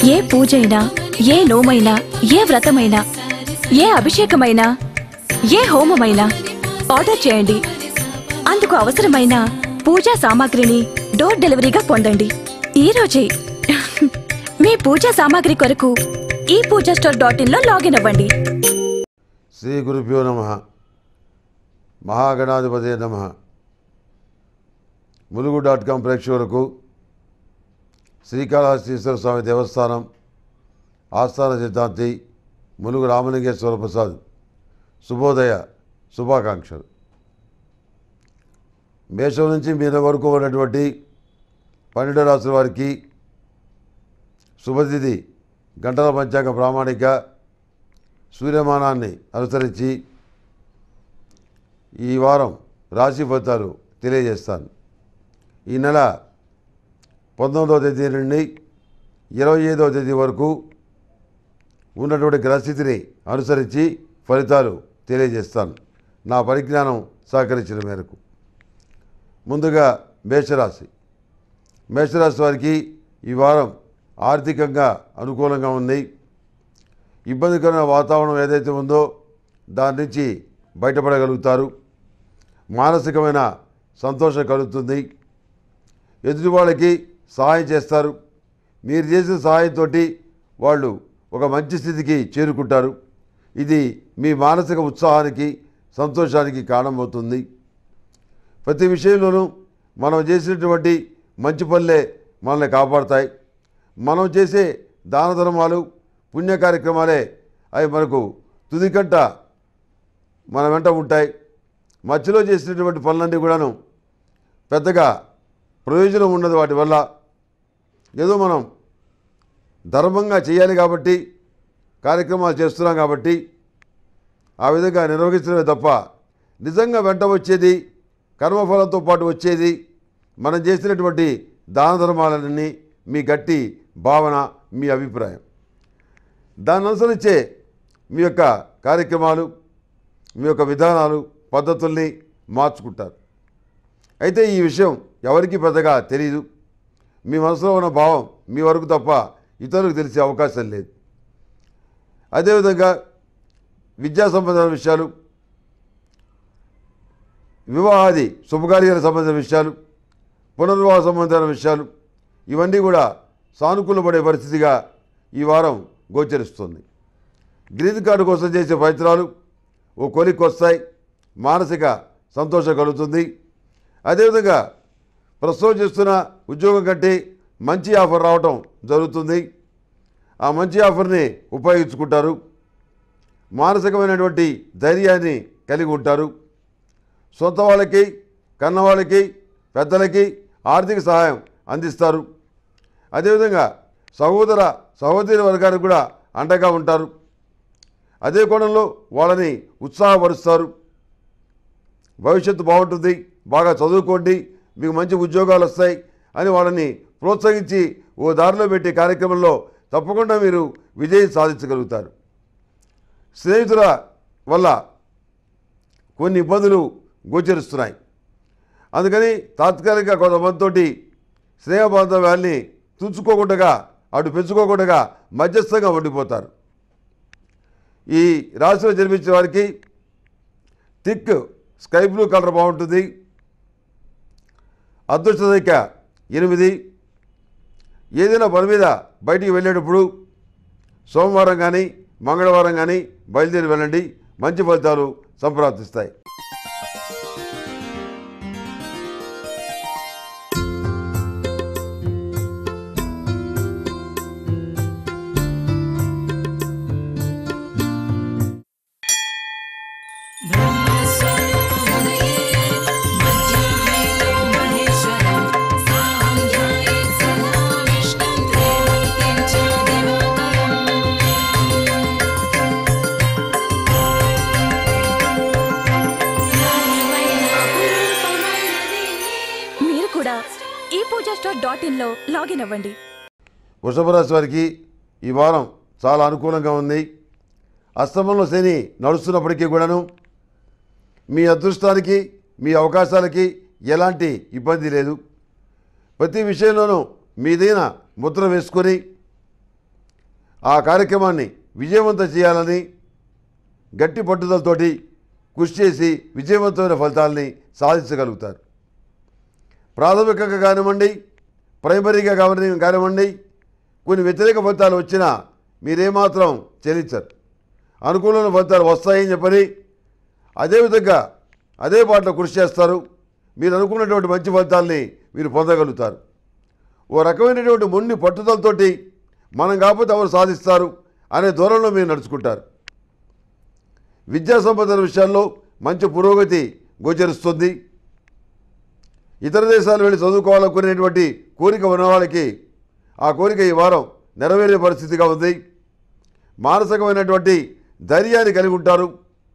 ఏ పూజైనా ఏ నోమైనా ఏ వ్రతమైనా ఏ అభిషేకమైనా ఏ హోమమైనా ఆర్డర్ చేయండి అందుకు అవసరమైన పూజా సామాగ్రిని డోర్ డెలివరీగా పొందండి ఈ రోజే మీ పూజా సామాగ్రి కొరకు ఈ పూజా స్టోర్ డాట్ ఇన్ లో లాగిన్ అవ్వండి శ్రీ గురుభ్యో నమ మహాగణాధిపతి నమ ములుగు డాట్ కాం ప్రేక్షకులకు శ్రీకాళహస్తీశ్వర స్వామి దేవస్థానం ఆస్థాన సిద్ధాంతి ములుగు రామలింగేశ్వర ప్రసాద్ శుభోదయ శుభాకాంక్షలు మేషం నుంచి మీన వరకు ఉన్నటువంటి పన్నెండు రాసుల వారికి శుభతిథి గంటల పంచాంగ ప్రామాణిక సూర్యమానాన్ని అనుసరించి ఈ వారం రాశి ఫలితాలు తెలియజేస్తాను ఈ నెల పంతొమ్మిదవ తేదీ నుండి ఇరవై ఐదవ తేదీ వరకు ఉన్నటువంటి గ్రహస్థితిని అనుసరించి ఫలితాలు తెలియజేస్తాను నా పరిజ్ఞానం సహకరించిన మేరకు ముందుగా మేషరాశి మేషరాశి వారికి ఈ వారం ఆర్థికంగా అనుకూలంగా ఉంది ఇబ్బందికరమైన వాతావరణం ఏదైతే ఉందో దాని నుంచి బయటపడగలుగుతారు మానసికమైన సంతోషం కలుగుతుంది ఎదుటి వాళ్ళకి సహాయం చేస్తారు మీరు చేసిన సహాయంతో వాళ్ళు ఒక మంచి స్థితికి చేరుకుంటారు ఇది మీ మానసిక ఉత్సాహానికి సంతోషానికి కారణమవుతుంది ప్రతి విషయంలోనూ మనం చేసినటువంటి మంచి పనులే మనల్ని కాపాడతాయి మనం చేసే దాన ధర్మాలు పుణ్య కార్యక్రమాలే అవి మనకు తుదికంట మన వెంట ఉంటాయి మధ్యలో చేసినటువంటి పనులన్నీ కూడాను పెద్దగా ప్రయోజనం ఉండదు వాటి వల్ల ఏదో మనం ధర్మంగా చేయాలి కాబట్టి కార్యక్రమాలు చేస్తున్నాం కాబట్టి ఆ విధంగా నిర్వహించడమే తప్ప నిజంగా వెంట వచ్చేది కర్మఫలంతో పాటు వచ్చేది మనం చేసినటువంటి దాన ధర్మాలన్నీ మీ గట్టి భావన మీ అభిప్రాయం దాన్ని అనుసరించే మీ యొక్క కార్యక్రమాలు మీ యొక్క విధానాలు పద్ధతుల్ని మార్చుకుంటారు అయితే ఈ విషయం ఎవరికీ పెద్దగా తెలియదు మీ మనసులో ఉన్న భావం మీ వరకు తప్ప ఇతరులకు తెలిసే అవకాశం లేదు అదేవిధంగా విద్యా సంబంధమైన విషయాలు వివాహాది శుభకార్యాలకు సంబంధించిన విషయాలు పునర్వివాహ సంబంధమైన విషయాలు ఇవన్నీ కూడా సానుకూలపడే పరిస్థితిగా ఈ వారం గోచరిస్తుంది గ్రీన్ కార్డు కోసం చేసే ప్రయత్నాలు ఓ కొలిక్కి వస్తాయి మానసిక సంతోషం కలుగుతుంది అదేవిధంగా ప్రస్తుతం చేస్తున్న ఉద్యోగం కంటే మంచి ఆఫర్ రావటం జరుగుతుంది ఆ మంచి ఆఫర్ని ఉపయోగించుకుంటారు మానసికమైనటువంటి ధైర్యాన్ని కలిగి ఉంటారు సొంత వాళ్ళకి కన్నవాళ్ళకి పెద్దలకి ఆర్థిక సహాయం అందిస్తారు అదేవిధంగా సహోదర సహోదరి వర్గానికి కూడా అండగా ఉంటారు అదే కోణంలో వాళ్ళని ఉత్సాహపరుస్తారు భవిష్యత్తు బాగుంటుంది బాగా చదువుకోండి మీకు మంచి ఉద్యోగాలు వస్తాయి అని వాళ్ళని ప్రోత్సహించి ఓ దారిలో పెట్టే కార్యక్రమంలో తప్పకుండా మీరు విజయం సాధించగలుగుతారు స్నేహితుల వల్ల కొన్ని ఇబ్బందులు గోచరిస్తున్నాయి అందుకని తాత్కాలిక కొంతమందితోటి స్నేహ బాంధవ్యాల్ని తుంచుకోకుండా అటు పెంచుకోకుండా మధ్యస్థంగా ఉండిపోతారు ఈ రాశిలో జన్మించిన వారికి థిక్ స్కై బ్లూ కలర్ బాగుంటుంది అదృష్ట సంఖ్య ఎనిమిది ఏదైనా పని మీద బయటికి వెళ్ళేటప్పుడు సోమవారం కానీ మంగళవారం కానీ బయలుదేరి వెళ్ళండి మంచి ఫలితాలు సంప్రాప్తిస్తాయి మీరు కూడా ఈ పూజా స్టోర్ డాట్ ఇన్ లో లాగిన్ అవ్వండి వృషభ రాశి వారికి ఈ వారం చాలా అనుకూలంగా ఉంది అస్తమంలో శని నడుస్తున్నప్పటికీ కూడాను మీ అదృష్టానికి మీ అవకాశాలకి ఎలాంటి ఇబ్బంది లేదు ప్రతి విషయంలోనూ మీదైన ముద్ర వేసుకొని ఆ కార్యక్రమాన్ని విజయవంతం చేయాలని గట్టి పట్టుదలతోటి కృషి చేసి విజయవంతమైన ఫలితాలని సాధించగలుగుతారు ప్రాథమికంగా కానివ్వండి ప్రైమరీగా కాని కానివ్వండి కొన్ని వ్యతిరేక ఫలితాలు వచ్చినా మీరేమాత్రం చెల్లించరు అనుకూలమైన ఫలితాలు వస్తాయని చెప్పని అదేవిధంగా అదే బాటలో కృషి చేస్తారు మీరు అనుకున్నటువంటి మంచి ఫలితాల్ని మీరు పొందగలుగుతారు ఓ రకమైనటువంటి మొండి పట్టుదలతోటి మనం కాకపోతే ఎవరు సాధిస్తారు అనే ధోరణిలో మీరు నడుచుకుంటారు విద్యా సంబంధన విషయాల్లో మంచి పురోగతి గోచరిస్తుంది ఇతర దేశాలు వెళ్ళి చదువుకోవాలనుకునేటువంటి కోరిక ఉన్న వాళ్ళకి ఆ కోరిక ఈ వారం నెరవేరే పరిస్థితిగా ఉంది మానసికమైనటువంటి ధైర్యాన్ని కలిగి ఉంటారు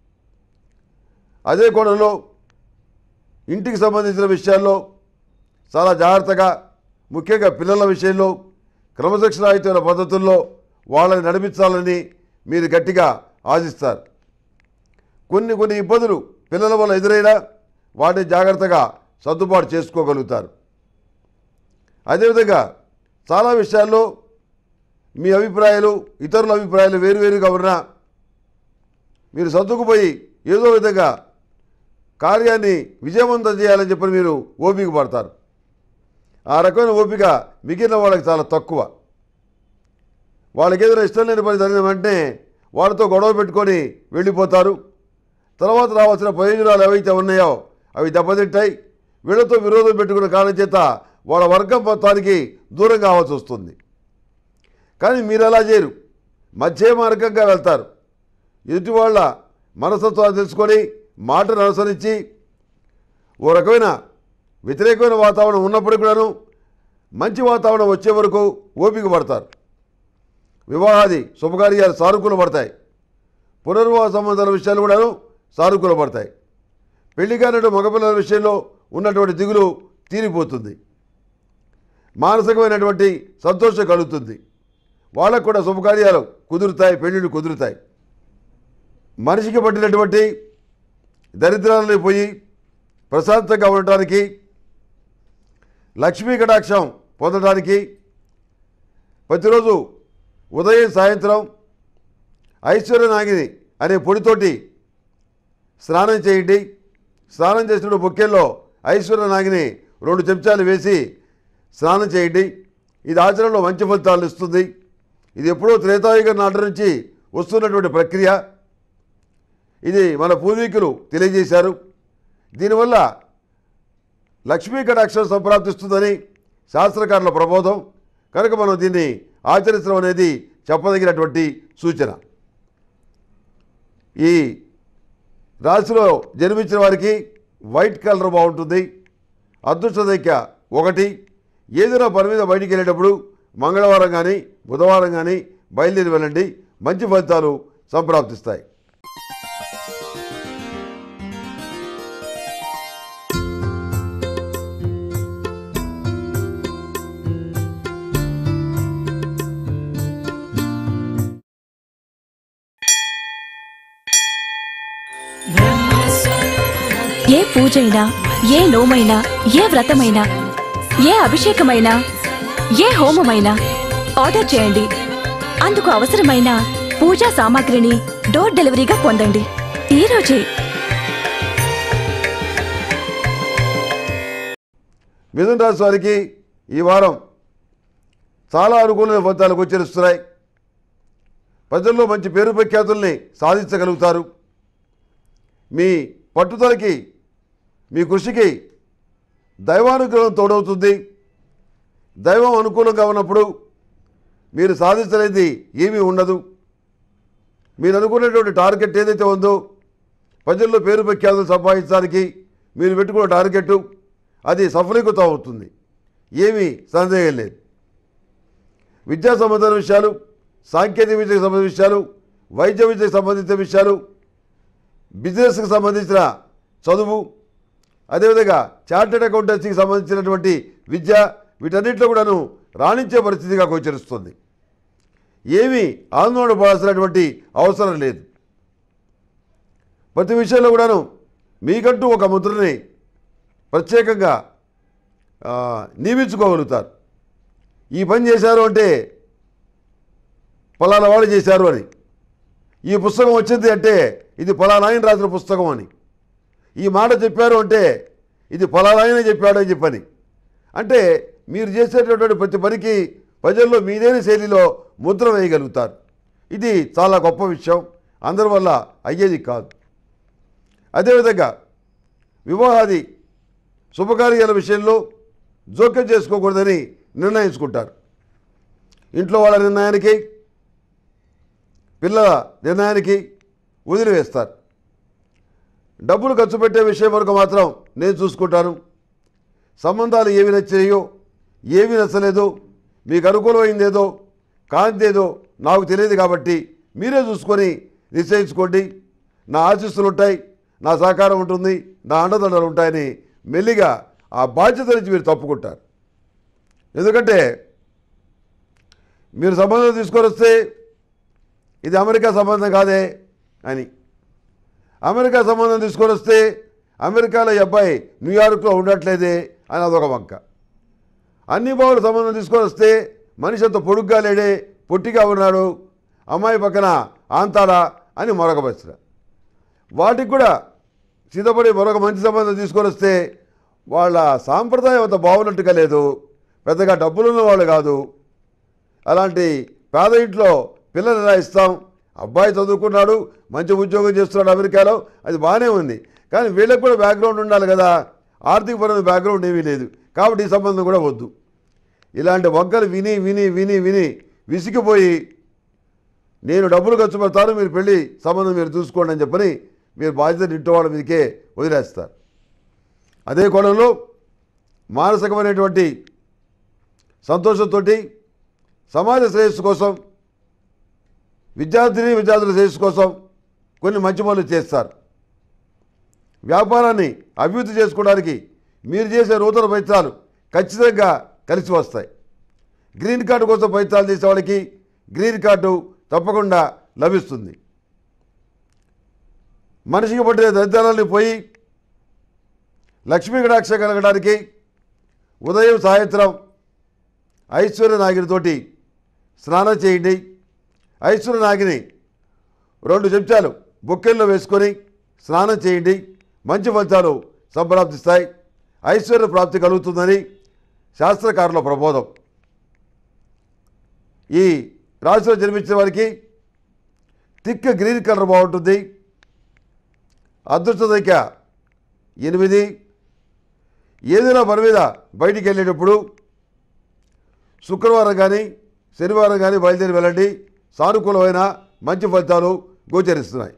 అదే కోణంలో ఇంటికి సంబంధించిన విషయాల్లో చాలా జాగ్రత్తగా ముఖ్యంగా పిల్లల విషయంలో క్రమశిక్షణాయుతమైన పద్ధతుల్లో వాళ్ళని నడిపించాలని మీరు గట్టిగా ఆశిస్తారు కొన్ని కొన్ని ఇబ్బందులు పిల్లల వల్ల ఎదురైనా వాటిని జాగ్రత్తగా సర్దుబాటు చేసుకోగలుగుతారు అదేవిధంగా చాలా విషయాల్లో మీ అభిప్రాయాలు ఇతరుల అభిప్రాయాలు వేరువేరుగా ఉన్నా మీరు సర్దుకుపోయి ఏదో విధంగా కార్యాన్ని విజయవంతం చేయాలని చెప్పి మీరు ఓపిక పడతారు ఆ రకమైన ఓపిక మిగిలిన వాళ్ళకి చాలా తక్కువ వాళ్ళకి ఏదైనా ఇష్టం లేని పని జరిగిన వెంటనే వాళ్ళతో గొడవ పెట్టుకొని వెళ్ళిపోతారు తర్వాత రావాల్సిన ప్రయోజనాలు ఏవైతే ఉన్నాయో అవి దెబ్బతింటాయి వీళ్ళతో విరోధం పెట్టుకున్న కారణం చేత వాళ్ళ వర్గం మొత్తానికి దూరం కావాల్సి వస్తుంది కానీ మీరు అలా చేయరు మధ్య మార్గంగా వెళ్తారు ఎదుటి వాళ్ళ మనస్తత్వాన్ని తెలుసుకొని మాటను అనుసరించి ఓ రకమైన వ్యతిరేకమైన వాతావరణం ఉన్నప్పటికీ కూడాను మంచి వాతావరణం వచ్చే వరకు ఓపిక పడతారు వివాహాది శుభకార్యాలు సానుకూల పడతాయి పునర్వివాహ సంబంధాల విషయాలు కూడాను సానుకూల పడతాయి పెళ్లి కానటువంటి మగపిల్లల విషయంలో ఉన్నటువంటి దిగులు తీరిపోతుంది మానసికమైనటువంటి సంతోషం కలుగుతుంది వాళ్ళకు కూడా శుభకార్యాలు కుదురుతాయి పెళ్ళిళ్ళు కుదురుతాయి మనిషికి పట్టినటువంటి దరిద్రాలని పోయి ప్రశాంతంగా ఉండటానికి లక్ష్మీ కటాక్షం పొందడానికి ప్రతిరోజు ఉదయం సాయంత్రం ఐశ్వర్యనాగిని అనే పొడితోటి స్నానం చేయండి స్నానం చేసినప్పుడు బొక్కెల్లో ఐశ్వర్యనాగిని రెండు చెంచాలు వేసి స్నానం చేయండి ఇది ఆచరణలో మంచి ఫలితాలను ఇస్తుంది ఇది ఎప్పుడో త్రేతాయుగ నాటి నుంచి వస్తున్నటువంటి ప్రక్రియ ఇది మన పూర్వీకులు తెలియజేశారు దీనివల్ల లక్ష్మీ కటాక్షం సంప్రాప్తిస్తుందని శాస్త్రకారుల ప్రబోధం కనుక మనం దీన్ని ఆచరించడం అనేది చెప్పదగినటువంటి సూచన ఈ రాశిలో జన్మించిన వారికి వైట్ కలర్ బాగుంటుంది అదృష్ట సంఖ్య ఒకటి ఏదైనా పని మీద బయటికి వెళ్ళేటప్పుడు మంగళవారం కానీ బుధవారం కానీ బయలుదేరి వెళ్ళండి మంచి ఫలితాలు సంప్రాప్తిస్తాయి ఏ పూజైనా ఏ నోమైనా ఏ వ్రతమైనా ఏ అభిషేకమైనా ఏ హోమమైనా ఆర్డర్ చేయండి అందుకు అవసరమైన పూజా సామాగ్రిని డోర్ డెలివరీగా పొందండి ఈ రోజే మిథున రాశి వారికి ఈ వారం చాలా అనుకూలమైన ఫలితాలు గోచరిస్తున్నాయి ప్రజల్లో మంచి పేరు ప్రఖ్యాతుల్ని సాధించగలుగుతారు మీ పట్టుదలకి మీ కృషికి దైవానుగ్రహం తోడవుతుంది దైవం అనుకూలంగా ఉన్నప్పుడు మీరు సాధించలేనిది ఏమీ ఉండదు మీరు అనుకున్నటువంటి టార్గెట్ ఏదైతే ఉందో ప్రజల్లో పేరు ప్రఖ్యాతులు సంపాదించడానికి మీరు పెట్టుకున్న టార్గెట్ అది సఫలీకృతం అవుతుంది ఏమీ సందేహం లేదు విద్యా సంబంధించిన విషయాలు సాంకేతిక విద్యకు సంబంధించిన విషయాలు వైద్య విద్యకు సంబంధించిన విషయాలు బిజినెస్కి సంబంధించిన చదువు అదేవిధంగా చార్టెడ్ అకౌంటెన్సీకి సంబంధించినటువంటి విద్య వీటన్నిటిలో కూడాను రాణించే పరిస్థితిగా గోచరిస్తుంది ఏమీ ఆందోళన పడాల్సినటువంటి అవసరం లేదు ప్రతి విషయంలో కూడాను మీకంటూ ఒక ముద్రని ప్రత్యేకంగా ఆ, నియమించుకోగలుగుతారు ఈ పని చేశారు అంటే పలానా వాళ్ళు చేశారు అని ఈ పుస్తకం వచ్చింది అంటే ఇది పలానా ఆయన రాసిన పుస్తకం అని ఈ మాట చెప్పారు అంటే ఇది పలానా ఆయన చెప్పాడు అని చెప్పని అంటే మీరు చేసేటటువంటి ప్రతి పనికి ప్రజల్లో మీదైన శైలిలో ముద్ర వేయగలుగుతారు ఇది చాలా గొప్ప విషయం అందరి వల్ల అయ్యేది కాదు అదేవిధంగా వివాహాది శుభకార్యాల విషయంలో జోక్యం చేసుకోకూడదని నిర్ణయించుకుంటారు ఇంట్లో వాళ్ళ నిర్ణయానికి పిల్లల నిర్ణయానికి వదిలివేస్తారు డబ్బులు ఖర్చు పెట్టే విషయం వరకు మాత్రం నేను చూసుకుంటాను సంబంధాలు ఏవి నచ్చాయో ఏవి నచ్చలేదో మీకు అనుకూలమైందేదో కాంతేదో నాకు తెలియదు కాబట్టి మీరే చూసుకొని నిశ్చయించుకోండి నా ఆశీస్సులు ఉంటాయి నా సహకారం ఉంటుంది నా అండదండలు ఉంటాయని మెల్లిగా ఆ బాధ్యత నుంచి మీరు తప్పుకుంటారు ఎందుకంటే మీరు సంబంధం తీసుకొని వస్తే ఇది అమెరికా సంబంధం కాదే అని అమెరికా సంబంధం తీసుకొని వస్తే అమెరికాలో ఈ అబ్బాయి న్యూయార్క్లో ఉండట్లేదే అని అదొక వంక అన్ని బావుల సంబంధం తీసుకొని వస్తే మనిషి అంత పొడుగ్గా లేడే పొట్టిగా ఉన్నాడు అమ్మాయి పక్కన ఆంతాడా అని మరొక ప్రశ్న వాటికి కూడా సిద్ధపడి మరొక మంచి సంబంధం తీసుకొని వస్తే వాళ్ళ సాంప్రదాయం అంత బాగున్నట్టుగా లేదు పెద్దగా డబ్బులున్న వాళ్ళు కాదు అలాంటి పేద ఇంట్లో పిల్లలు ఎలా ఇస్తాం అబ్బాయి చదువుకున్నాడు మంచి ఉద్యోగం చేస్తున్నాడు అమెరికాలో అది బాగానే ఉంది కానీ వీళ్ళకి కూడా బ్యాక్గ్రౌండ్ ఉండాలి కదా ఆర్థికపరమైన బ్యాక్గ్రౌండ్ ఏమీ లేదు కాబట్టి ఈ సంబంధం కూడా వద్దు ఇలాంటి వంకలు విని విని విని విని విసిగిపోయి నేను డబ్బులు ఖర్చు పెడతాను మీరు పెళ్ళి సంబంధం మీరు చూసుకోండి అని చెప్పని మీరు బాధ్యత ఇంటి వాళ్ళ మీదకే వదిలేస్తారు అదే కోణంలో మానసికమైనటువంటి సంతోషంతో సమాజ శ్రేయస్సు కోసం విద్యార్థిని విద్యార్థుల శ్రేయస్సు కోసం కొన్ని మంచి పనులు చేస్తారు వ్యాపారాన్ని అభివృద్ధి చేసుకోవడానికి మీరు చేసే నూతన ప్రయత్నాలు ఖచ్చితంగా కలిసి వస్తాయి గ్రీన్ కార్డు కోసం ప్రయత్నాలు చేసే వాళ్ళకి గ్రీన్ కార్డు తప్పకుండా లభిస్తుంది మనిషికి పట్టిన దరిద్రాలని పోయి లక్ష్మీ కటాక్ష కలగడానికి ఉదయం సాయంత్రం ఐశ్వర్య నాగినితోటి స్నానం చేయండి ఐశ్వర్య నాగిని రెండు చెంచాలు బొక్కెల్లో వేసుకొని స్నానం చేయండి మంచి ఫలితాలు సంప్రాప్తిస్తాయి ఐశ్వర్య ప్రాప్తి కలుగుతుందని శాస్త్రకారుల ప్రబోధం ఈ రాశిలో జన్మించిన వారికి థిక్ గ్రీన్ కలర్ బాగుంటుంది అదృష్ట సంఖ్య ఎనిమిది ఏదైనా పని మీద బయటికి వెళ్ళేటప్పుడు శుక్రవారం కానీ శనివారం కానీ బయలుదేరి వెళ్ళండి సానుకూలమైన మంచి ఫలితాలు గోచరిస్తున్నాయి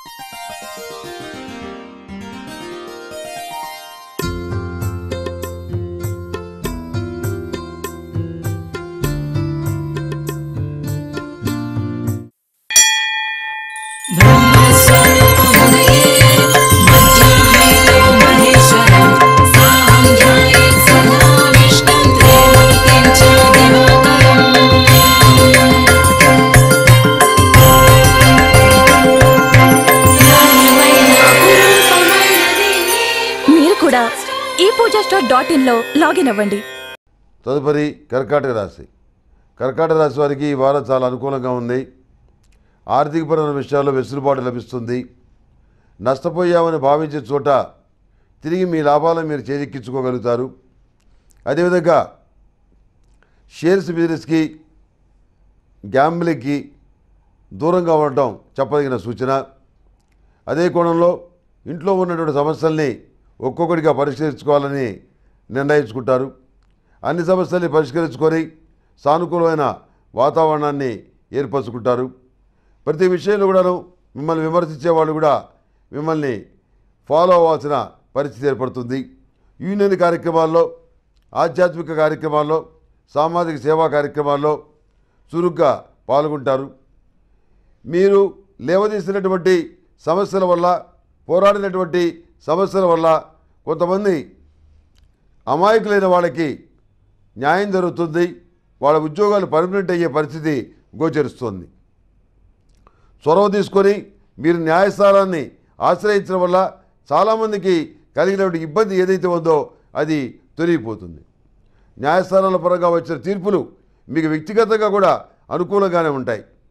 మీరు కూడా ఈ పూజా స్టోర్ డాట్ ఇన్ లో లాగిన్ అవ్వండి తదుపరి కర్కాటక రాశి కర్కాటక రాశి వారికి ఈ వారం చాలా అనుకూలంగా ఉంది ఆర్థికపరమైన విషయాల్లో వెసులుబాటు లభిస్తుంది నష్టపోయామని భావించే చోట తిరిగి మీ లాభాలను మీరు చేజిక్కించుకోగలుగుతారు అదేవిధంగా షేర్స్ బిజినెస్కి గ్యాంబ్లింగ్కి దూరంగా ఉండటం చెప్పదగిన సూచన అదే కోణంలో ఇంట్లో ఉన్నటువంటి సమస్యల్ని ఒక్కొక్కటిగా పరిష్కరించుకోవాలని నిర్ణయించుకుంటారు అన్ని సమస్యల్ని పరిష్కరించుకొని సానుకూలమైన వాతావరణాన్ని ఏర్పరచుకుంటారు ప్రతి విషయంలో కూడాను మిమ్మల్ని విమర్శించే వాళ్ళు కూడా మిమ్మల్ని ఫాలో అవ్వాల్సిన పరిస్థితి ఏర్పడుతుంది యూనియన్ కార్యక్రమాల్లో ఆధ్యాత్మిక కార్యక్రమాల్లో సామాజిక సేవా కార్యక్రమాల్లో చురుగ్గా పాల్గొంటారు మీరు లేవదీసినటువంటి సమస్యల వల్ల పోరాడినటువంటి సమస్యల వల్ల కొంతమంది అమాయకులైన వాళ్ళకి న్యాయం జరుగుతుంది వాళ్ళ ఉద్యోగాలు పర్మనెంట్ అయ్యే పరిస్థితి గోచరిస్తుంది చొరవ తీసుకొని మీరు న్యాయస్థానాన్ని ఆశ్రయించడం వల్ల చాలామందికి కలిగినటువంటి ఇబ్బంది ఏదైతే ఉందో అది తొలగిపోతుంది న్యాయస్థానాల పరంగా వచ్చిన తీర్పులు మీకు వ్యక్తిగతంగా కూడా అనుకూలంగానే ఉంటాయి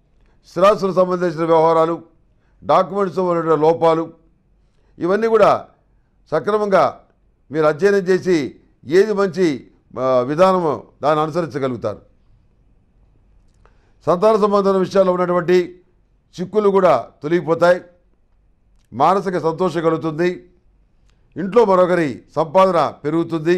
స్థిరాస్తులకు సంబంధించిన వ్యవహారాలు డాక్యుమెంట్స్ ఉన్నటువంటి లోపాలు ఇవన్నీ కూడా సక్రమంగా మీరు అధ్యయనం చేసి ఏది మంచి ఆ, విధానమో దాన్ని అనుసరించగలుగుతారు సంతాన సంబంధమైన విషయాల్లో ఉన్నటువంటి చిక్కులు కూడా తొలగిపోతాయి మానసిక సంతోషం కలుగుతుంది ఇంట్లో మరొకరి సంపాదన పెరుగుతుంది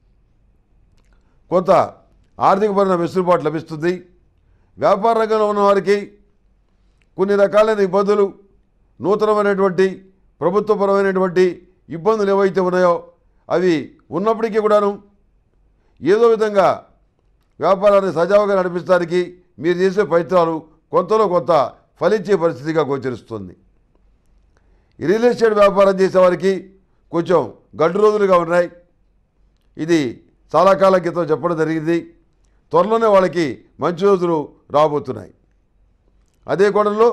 కొంత ఆర్థికపరమైన వెసులుబాటు లభిస్తుంది వ్యాపార రంగంలో ఉన్నవారికి కొన్ని రకాలైన ఇబ్బందులు నూతనమైనటువంటి ప్రభుత్వపరమైనటువంటి ఇబ్బందులు ఏవైతే ఉన్నాయో అవి ఉన్నప్పటికీ కూడాను ఏదో విధంగా వ్యాపారాన్ని సజావుగా నడిపించడానికి మీరు చేసే ప్రయత్నాలు కొంతలో కొంత ఫలించే పరిస్థితిగా గోచరిస్తుంది ఈ రియల్ ఎస్టేట్ వ్యాపారం చేసేవారికి కొంచెం గడ్డు రోజులుగా ఉన్నాయి ఇది చాలా కాలం క్రితం చెప్పడం జరిగింది త్వరలోనే వాళ్ళకి మంచి రోజులు రాబోతున్నాయి అదే కోణంలో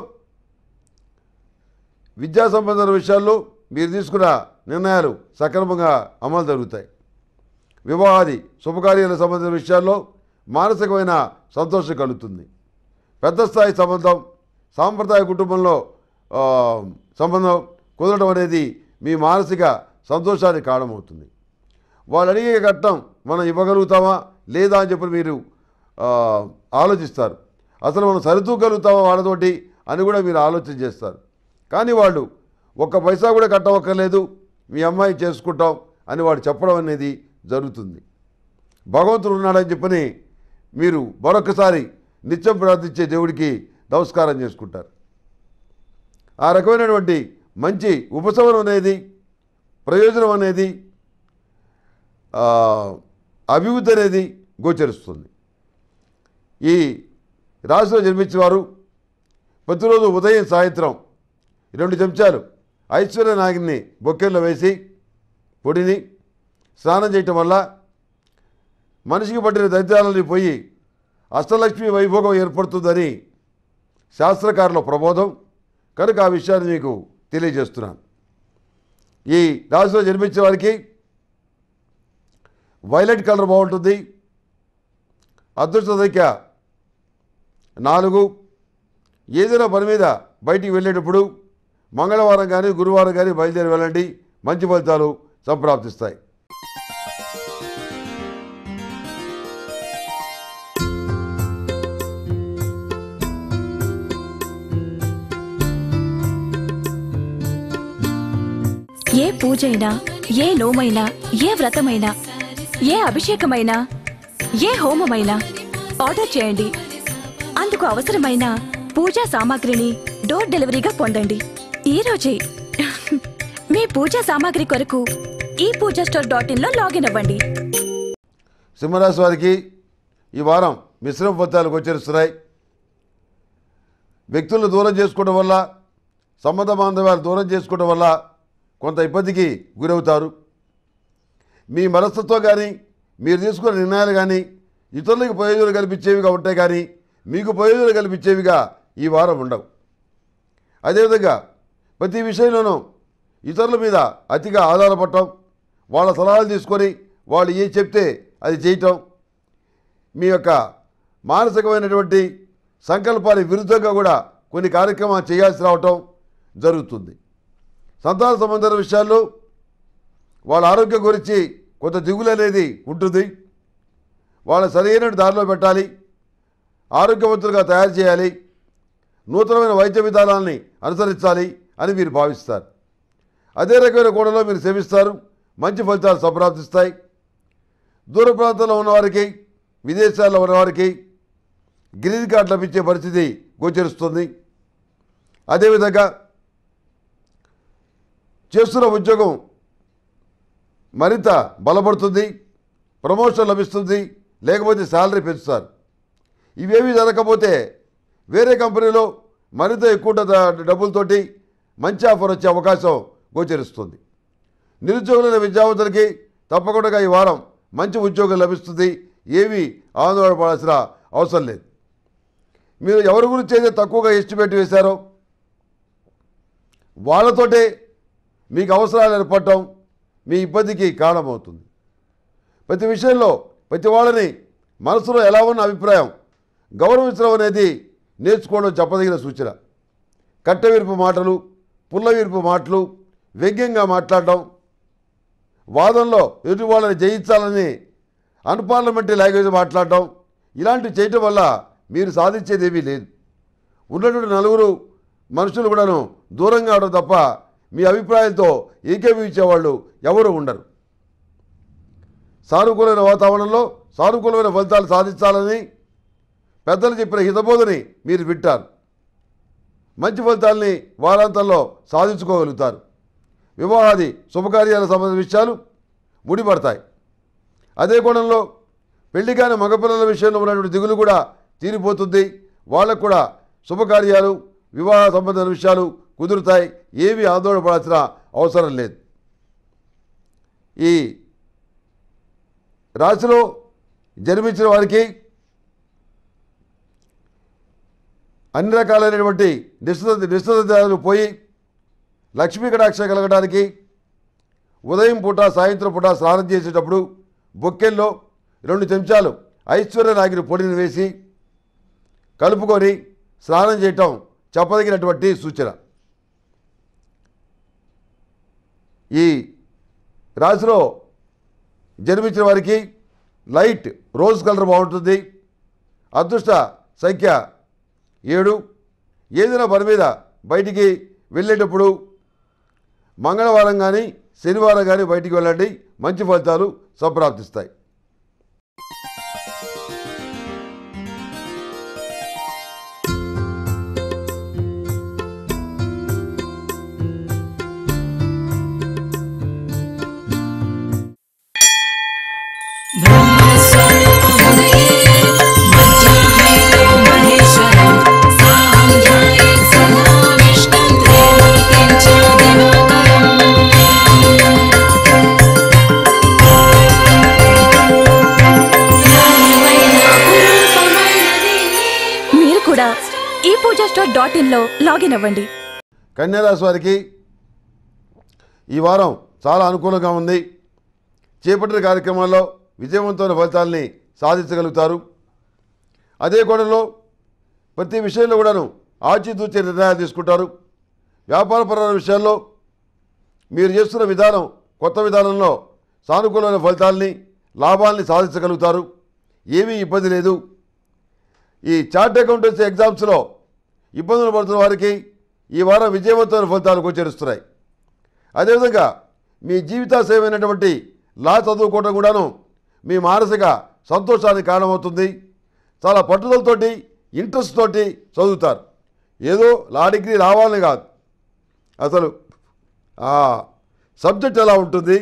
విద్యా సంబంధమైన విషయాల్లో మీరు తీసుకున్న నిర్ణయాలు సక్రమంగా అమలు జరుగుతాయి వివాహాది శుభకార్యాలకు సంబంధించిన విషయాల్లో మానసికమైన సంతోషం కలుగుతుంది పెద్ద స్థాయి సంబంధం సాంప్రదాయ కుటుంబంలో ఆ, సంబంధం కుదరడం అనేది మీ మానసిక సంతోషానికి కారణమవుతుంది వాళ్ళు అడిగే కట్టం మనం ఇవ్వగలుగుతామా లేదా అని చెప్పి మీరు ఆ, ఆలోచిస్తారు అసలు మనం సరితూగలుగుతామా వాళ్ళతోటి అని కూడా మీరు ఆలోచన చేస్తారు కానీ వాళ్ళు ఒక్క పైసా కూడా కట్టవక్కర్లేదు మీ అమ్మాయి చేసుకుంటాం అని వాడు చెప్పడం అనేది జరుగుతుంది భగవంతుడు ఉన్నాడని చెప్పని మీరు మరొకసారి నిత్యం ప్రార్థించే దేవుడికి నమస్కారం చేసుకుంటారు ఆ రకమైనటువంటి మంచి ఉపశమనం అనేది ప్రయోజనం అనేది ఆ, అభివృద్ధి అనేది గోచరిస్తుంది ఈ రాశిలో జన్మించిన వారు ప్రతిరోజు ఉదయం సాయంత్రం రెండు చెంచాలు ఐశ్వర్య నాగిని బొక్కెల్లో వేసి పొడిని స్నానం చేయటం వల్ల మనిషికి పట్టిన దరిద్రాలని పోయి అష్టలక్ష్మి వైభోగం ఏర్పడుతుందని శాస్త్రకారుల ప్రబోధం కనుక ఆ విషయాన్ని మీకు తెలియజేస్తున్నాను ఈ రాశిలో జన్మించిన వారికి వైలెట్ కలర్ బాగుంటుంది అదృష్ట సంఖ్య నాలుగు ఏదైనా పని మీద బయటికి వెళ్ళేటప్పుడు మంగళవారం కానీ గురువారం కానీ బయలుదేరి వెళ్ళండి మంచి ఫలితాలు సంప్రాప్తిస్తాయి ఏ పూజైనా ఏ నోమైనా ఏ వ్రతమైనా ఏ అభిషేకమైనా ఏ హోమమైనా ఆర్డర్ చేయండి అందుకు అవసరమైన పూజా సామాగ్రిని డోర్ డెలివరీగా పొందండి ఈ రోజే మీ పూజా సామాగ్రి కొరకు ఈ పూజా స్టోర్ డాట్ ఇన్లో లాగిన్ అవ్వండి సింహరాశి వారికి ఈ వారం మిశ్రమ ఫలితాలు గోచరిస్తున్నాయి వ్యక్తులను దూరం చేసుకోవడం వల్ల సంబంధ బాంధవ్యాలు దూరం చేసుకోవడం వల్ల కొంత ఇబ్బందికి గురవుతారు మీ మనస్తత్వం కానీ మీరు తీసుకున్న నిర్ణయాలు కానీ ఇతరులకు ప్రయోజనం కల్పించేవిగా ఉంటాయి కానీ మీకు ప్రయోజనం కల్పించేవిగా ఈ వారం ఉండవు అదేవిధంగా ప్రతి విషయంలోనూ ఇతరుల మీద అతిగా ఆధారపడటం వాళ్ళ సలహాలు తీసుకొని వాళ్ళు ఏ చెప్తే అది చేయటం మీ యొక్క మానసికమైనటువంటి సంకల్పానికి విరుద్ధంగా కూడా కొన్ని కార్యక్రమాలు చేయాల్సి రావటం జరుగుతుంది సంతాన సంబంధమైన విషయాల్లో వాళ్ళ ఆరోగ్యం గురించి కొంత దిగులు అనేది ఉంటుంది వాళ్ళ సరైన దారిలో పెట్టాలి ఆరోగ్యవంతులుగా తయారు చేయాలి నూతనమైన వైద్య విధానాల్ని అనుసరించాలి అని మీరు భావిస్తారు అదే రకమైన కోణంలో మీరు సేవిస్తారు మంచి ఫలితాలు సంప్రాప్తిస్తాయి దూర ప్రాంతంలో ఉన్నవారికి విదేశాల్లో ఉన్నవారికి గ్రీన్ కార్డు లభించే పరిస్థితి గోచరిస్తుంది అదేవిధంగా చేస్తున్న ఉద్యోగం మరింత బలపడుతుంది ప్రమోషన్ లభిస్తుంది లేకపోతే శాలరీ పెంచుతారు ఇవేమీ జరగకపోతే వేరే కంపెనీలో మరింత ఎక్కువ డ- డబ్బులతోటి మంచి ఆఫర్ వచ్చే అవకాశం గోచరిస్తుంది నిరుద్యోగులైన విద్యావంతులకి తప్పకుండా ఈ వారం మంచి ఉద్యోగం లభిస్తుంది ఏమీ ఆందోళన పడాల్సిన అవసరం లేదు మీరు ఎవరి గురించి అయితే తక్కువగా ఎస్టిమేట్ వేశారో వాళ్ళతోటే మీకు అవసరాలు ఏర్పడటం మీ ఇబ్బందికి కారణమవుతుంది ప్రతి విషయంలో ప్రతి వాళ్ళని మనసులో ఎలా ఉన్న అభిప్రాయం గౌరవించడం అనేది నేర్చుకోవడం చెప్పదగిన సూచన కట్టవిరుపు మాటలు పుల్లవిరుపు మాటలు వ్యంగ్యంగా మాట్లాడడం వాదంలో ఎదుటి వాళ్ళని జయించాలని అన్పార్లమెంటరీ లాంగ్వేజ్ మాట్లాడడం ఇలాంటివి చేయటం వల్ల మీరు సాధించేది ఏమీ లేదు ఉన్నటువంటి నలుగురు మనుషులు కూడాను దూరంగా అవడం తప్ప మీ అభిప్రాయాలతో ఏకీభవించేవాళ్ళు ఎవరు ఉండరు సానుకూలమైన వాతావరణంలో సానుకూలమైన ఫలితాలు సాధించాలని పెద్దలు చెప్పిన హితబోధని మీరు వింటారు మంచి ఫలితాల్ని వారాంతంలో సాధించుకోగలుగుతారు వివాహాది శుభకార్యాలకు సంబంధించిన విషయాలు ముడిపడతాయి అదే కోణంలో పెళ్లి కాని మగపిల్లల విషయంలో ఉన్నటువంటి దిగులు కూడా తీరిపోతుంది వాళ్ళకు కూడా శుభకార్యాలు వివాహ సంబంధించిన విషయాలు కుదురుతాయి ఏమీ ఆందోళన పడాల్సిన అవసరం లేదు ఈ రాశిలో జన్మించిన వారికి అన్ని రకాలైనటువంటి నిశ్చిత నిశ్చితాలు పోయి లక్ష్మీ కటాక్ష కలగడానికి ఉదయం పూట సాయంత్రం పూట స్నానం చేసేటప్పుడు బొక్కెల్లో రెండు చెంచాలు ఐశ్వర్య నాగిరి పొడిని వేసి కలుపుకొని స్నానం చేయటం చెప్పదగినటువంటి సూచన ఈ రాశిలో జన్మించిన వారికి లైట్ రోజ్ కలర్ బాగుంటుంది అదృష్ట సంఖ్య ఏడు ఏదైనా పని మీద బయటికి వెళ్ళేటప్పుడు మంగళవారం కానీ శనివారం కానీ బయటికి వెళ్ళండి మంచి ఫలితాలు సంప్రాప్తిస్తాయి మీరు కూడా ఈ పూజా స్టోర్ డాట్ ఇన్లో లాగిన్ అవ్వండి కన్యారాశి వారికి ఈ వారం చాలా అనుకూలంగా ఉంది చేపట్టిన కార్యక్రమాల్లో విజయవంతమైన ఫలితాలని సాధించగలుగుతారు అదే కోణంలో ప్రతి విషయంలో కూడాను ఆచితూచే నిర్ణయాలు తీసుకుంటారు వ్యాపారపరమైన విషయాల్లో మీరు చేస్తున్న విధానం కొత్త విధానంలో సానుకూలమైన ఫలితాలని లాభాలని సాధించగలుగుతారు ఏమీ ఇబ్బంది లేదు ఈ చార్ట్ అకౌంటెన్సీ ఎగ్జామ్స్లో ఇబ్బందులు పడుతున్న వారికి ఈ వారం విజయవంతమైన ఫలితాలు గోచరిస్తున్నాయి అదేవిధంగా మీ జీవితాశయమైనటువంటి లా చదువుకోవడం కూడాను మీ మానసిక సంతోషానికి కారణమవుతుంది చాలా పట్టుదలతోటి ఇంట్రెస్ట్ తోటి చదువుతారు ఏదో లా డిగ్రీ రావాలని కాదు అసలు ఆ సబ్జెక్ట్ ఎలా ఉంటుంది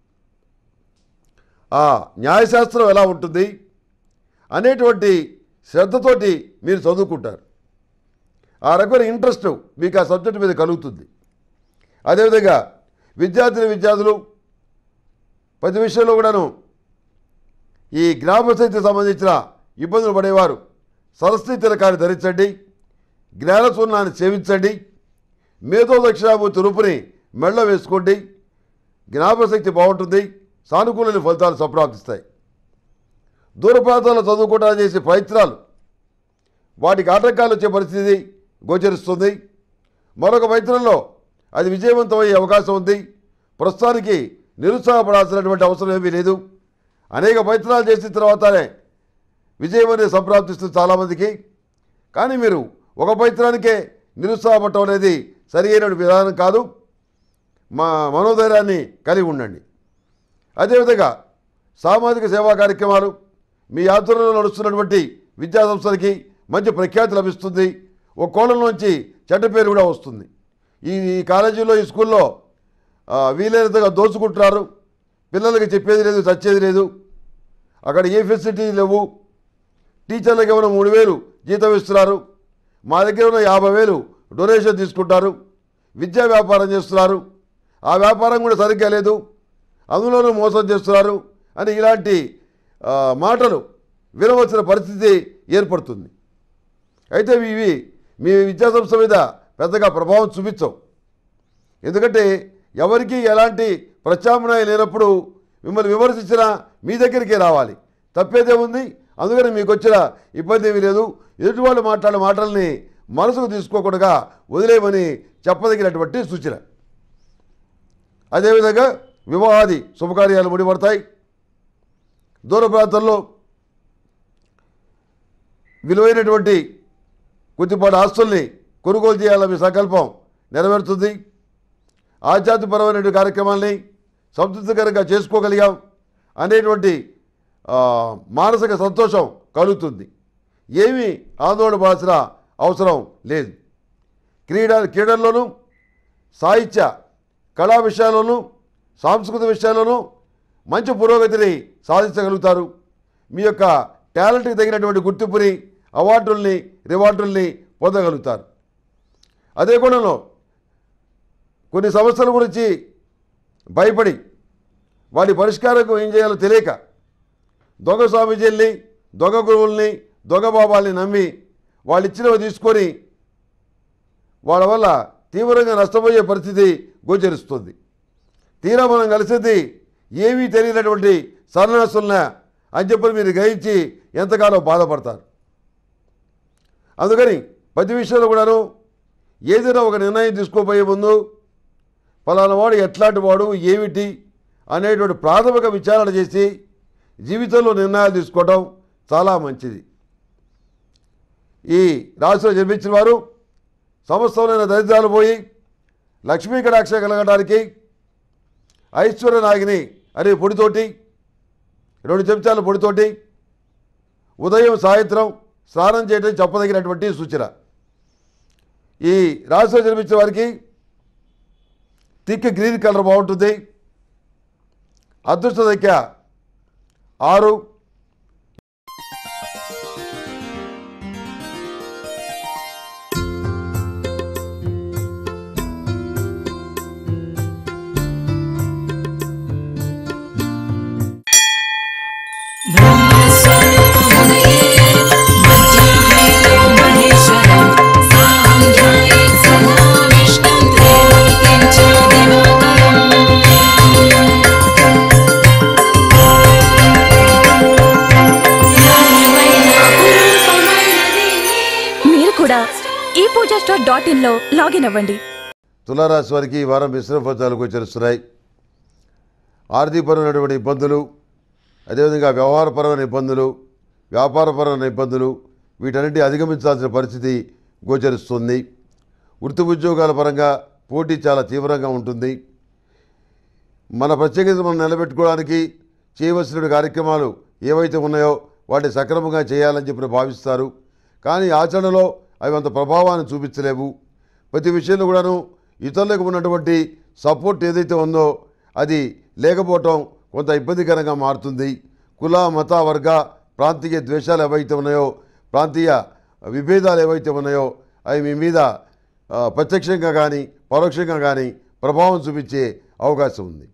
ఆ న్యాయశాస్త్రం ఎలా ఉంటుంది అనేటువంటి శ్రద్ధతోటి మీరు చదువుకుంటారు ఆ రకమైన ఇంట్రెస్ట్ మీకు ఆ సబ్జెక్ట్ మీద కలుగుతుంది అదేవిధంగా విద్యార్థిని విద్యార్థులు ప్రతి విషయంలో కూడాను ఈ జ్ఞాపశక్తికి సంబంధించిన ఇబ్బందులు పడేవారు సరస్వతి తిలకాన్ని ధరించండి జ్ఞానచూర్ణాన్ని సేవించండి మేధో దక్షిణాభూతి రూపుని మెళ్ళ వేసుకోండి జ్ఞాపశక్తి బాగుంటుంది సానుకూల ఫలితాలు సంప్రాప్తిస్తాయి దూర ప్రాంతాల్లో చదువుకోవడానికి చేసే ప్రయత్నాలు వాటికి ఆటంకాలు వచ్చే పరిస్థితి గోచరిస్తుంది మరొక ప్రయత్నంలో అది విజయవంతమయ్యే అవకాశం ఉంది ప్రస్తుతానికి నిరుత్సాహపడాల్సినటువంటి అవసరం ఏమీ లేదు అనేక ప్రయత్నాలు చేసిన తర్వాతనే విజయం అనేది సంప్రాప్తిస్తుంది చాలామందికి కానీ మీరు ఒక ప్రయత్నానికే నిరుత్సాహపడటం అనేది సరి అయిన విధానం కాదు మా మనోధైర్యాన్ని కలిగి ఉండండి అదేవిధంగా సామాజిక సేవా కార్యక్రమాలు మీ ఆధ్వర్యంలో నడుస్తున్నటువంటి విద్యా సంస్థలకి మంచి ప్రఖ్యాతి లభిస్తుంది ఒక కోణంలోంచి చెడ్డ పేరు కూడా వస్తుంది ఈ ఈ కాలేజీలో ఈ స్కూల్లో ఆ, వీలైనంతగా దోచుకుంటున్నారు పిల్లలకి చెప్పేది లేదు చచ్చేది లేదు అక్కడ ఏ ఫెసిలిటీ లేవు టీచర్లకు ఏమైనా మూడు వేలు జీతం ఇస్తున్నారు మా దగ్గర ఉన్న యాభై వేలు డొనేషన్ తీసుకుంటారు విద్యా వ్యాపారం చేస్తున్నారు ఆ వ్యాపారం కూడా సరిగ్గా లేదు అందులోనూ మోసం చేస్తున్నారు అని ఇలాంటి ఆ, మాటలు వినవలసిన పరిస్థితి ఏర్పడుతుంది అయితే ఇవి మీ విద్యాసంస్థ మీద పెద్దగా ప్రభావం చూపించవు ఎందుకంటే ఎవరికీ ఎలాంటి ప్రత్యామ్నాయం లేనప్పుడు మిమ్మల్ని విమర్శించినా మీ దగ్గరికే రావాలి తప్పేదే ఉంది అందుకని మీకు వచ్చిన ఇబ్బంది ఏమీ లేదు ఎదుటి వాళ్ళు మాట్లాడే మాటల్ని మనసుకు తీసుకోకుండా వదిలేయమని చెప్పదగినటువంటి సూచన అదేవిధంగా వివాహాది శుభకార్యాలు ముడిపడతాయి దూర ప్రాంతాల్లో విలువైనటువంటి కొద్దిపాటి ఆస్తుల్ని కొనుగోలు చేయాలనే మీ సంకల్పం నెరవేరుతుంది ఆధ్యాత్మికపరమైనటువంటి కార్యక్రమాల్ని సంతృప్తికరంగా చేసుకోగలిగాం అనేటువంటి ఆ, మానసిక సంతోషం కలుగుతుంది ఏమీ ఆందోళన పడాల్సిన అవసరం లేదు క్రీడా క్రీడల్లోనూ సాహిత్య కళా విషయాల్లోనూ సాంస్కృతిక విషయాల్లోనూ మంచి పురోగతిని సాధించగలుగుతారు మీ యొక్క టాలెంట్కి తగినటువంటి గుర్తింపుని అవార్డుల్ని రివార్డుల్ని పొందగలుగుతారు అదే కోణంలో కొన్ని సమస్యల గురించి భయపడి వాటి పరిష్కారం ఏం చేయాలో తెలియక దొంగ స్వామీజీల్ని దొంగ గురువుల్ని దొంగ బాబాల్ని నమ్మి వాళ్ళు ఇచ్చినవి తీసుకొని వాళ్ళ వల్ల తీవ్రంగా నష్టపోయే పరిస్థితి గోచరిస్తుంది తీరా మనం కలిసింది ఏమీ తెలియనటువంటి సన్యాసులన అని చెప్పి మీరు గ్రహించి ఎంతగానో బాధపడతారు అందుకని ప్రతి విషయంలో కూడాను ఏదైనా ఒక నిర్ణయం తీసుకోబోయే ముందు ఫలానా వాడు ఎట్లాంటి వాడు ఏమిటి అనేటువంటి ప్రాథమిక విచారణ చేసి జీవితంలో నిర్ణయాలు తీసుకోవడం చాలా మంచిది ఈ రాశిలో జన్మించిన వారు సమస్తమైన దరిద్రాలు పోయి లక్ష్మీ కటాక్ష కలగడానికి ఐశ్వర్య నాగిని అనే పొడితోటి రెండు చెంచాల పొడితోటి ఉదయం సాయంత్రం స్నానం చేయడం చెప్పదగినటువంటి సూచన ఈ రాశిలో జన్మించిన వారికి థిక్ గ్రీన్ కలర్ బాగుంటుంది అదృష్ట సంఖ్య ఆరు మీరు కూడా ఈ పూజా స్టోర్ డాట్ ఇన్ లో లాగిన్ అవ్వండి తులారాశి వారికి ఈ వారం మిశ్రమ ఫలితాలు గోచరిస్తున్నాయి ఆర్థికపరమైనటువంటి ఇబ్బందులు అదేవిధంగా వ్యవహారపరమైన ఇబ్బందులు వ్యాపారపరమైన ఇబ్బందులు వీటన్నిటి అధిగమించాల్సిన పరిస్థితి గోచరిస్తుంది వృత్తి ఉద్యోగాల పరంగా పోటీ చాలా తీవ్రంగా ఉంటుంది మన ప్రత్యేకత మనం నిలబెట్టుకోవడానికి చేయవలసిన కార్యక్రమాలు ఏవైతే ఉన్నాయో వాటిని సక్రమంగా చేయాలని చెప్పి భావిస్తారు కానీ ఆచరణలో అవి అంత ప్రభావాన్ని చూపించలేవు ప్రతి విషయంలో కూడాను ఇతరులకు ఉన్నటువంటి సపోర్ట్ ఏదైతే ఉందో అది లేకపోవటం కొంత ఇబ్బందికరంగా మారుతుంది కుల మత వర్గ ప్రాంతీయ ద్వేషాలు ఏవైతే ఉన్నాయో ప్రాంతీయ విభేదాలు ఏవైతే ఉన్నాయో అవి మీ మీద ఆ, ప్రత్యక్షంగా కానీ పరోక్షంగా కానీ ప్రభావం చూపించే అవకాశం ఉంది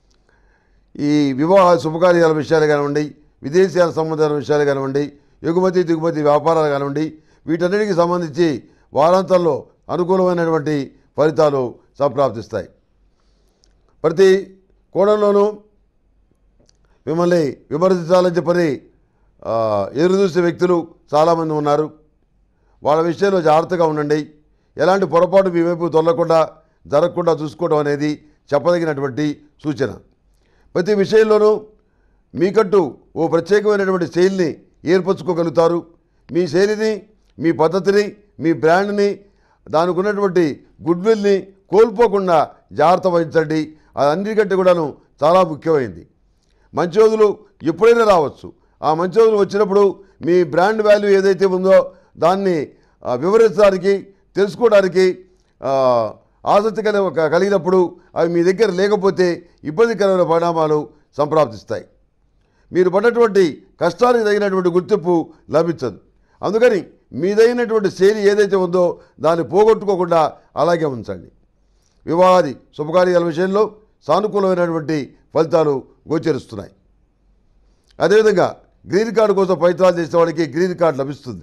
ఈ వివాహ శుభకార్యాల విషయాలు కానివ్వండి విదేశీయాల సంబంధాల విషయాలు కానివ్వండి ఎగుమతి దిగుమతి వ్యాపారాలు కానివ్వండి వీటన్నిటికి సంబంధించి వారాంతంలో అనుకూలమైనటువంటి ఫలితాలు సంప్రాప్తిస్తాయి ప్రతి కోణంలోనూ మిమ్మల్ని విమర్శించాలని చెప్పని ఆ, ఎదురుచూసే వ్యక్తులు చాలామంది ఉన్నారు వాళ్ళ విషయంలో జాగ్రత్తగా ఉండండి ఎలాంటి పొరపాటు మీ వైపు తొలగకుండా జరగకుండా చూసుకోవడం అనేది చెప్పదగినటువంటి సూచన ప్రతి విషయంలోనూ మీకంటూ ఓ ప్రత్యేకమైనటువంటి శైలిని ఏర్పరచుకోగలుగుతారు మీ శైలిని మీ పద్ధతిని మీ బ్రాండ్ని దానికి ఉన్నటువంటి గుడ్ విల్ని కోల్పోకుండా జాగ్రత్త వహించండి అది అన్నిటికంటే కూడాను చాలా ముఖ్యమైనది మంచి రోజులు ఎప్పుడైనా రావచ్చు ఆ మంచి రోజులు వచ్చినప్పుడు మీ బ్రాండ్ వాల్యూ ఏదైతే ఉందో దాన్ని ఆ, వివరించడానికి తెలుసుకోవడానికి ఆ, ఆసక్తి కలి కలిగినప్పుడు అవి మీ దగ్గర లేకపోతే ఇబ్బందికరమైన పరిణామాలు సంప్రాప్తిస్తాయి మీరు పడినటువంటి కష్టానికి తగినటువంటి గుర్తింపు లభించదు అందుకని మీదైనటువంటి శైలి ఏదైతే ఉందో దాన్ని పోగొట్టుకోకుండా అలాగే ఉంచండి వివాహాది శుభకార్యాల విషయంలో సానుకూలమైనటువంటి ఫలితాలు గోచరిస్తున్నాయి అదేవిధంగా గ్రీన్ కార్డు కోసం ప్రయత్నాలు చేసే వాళ్ళకి గ్రీన్ కార్డు లభిస్తుంది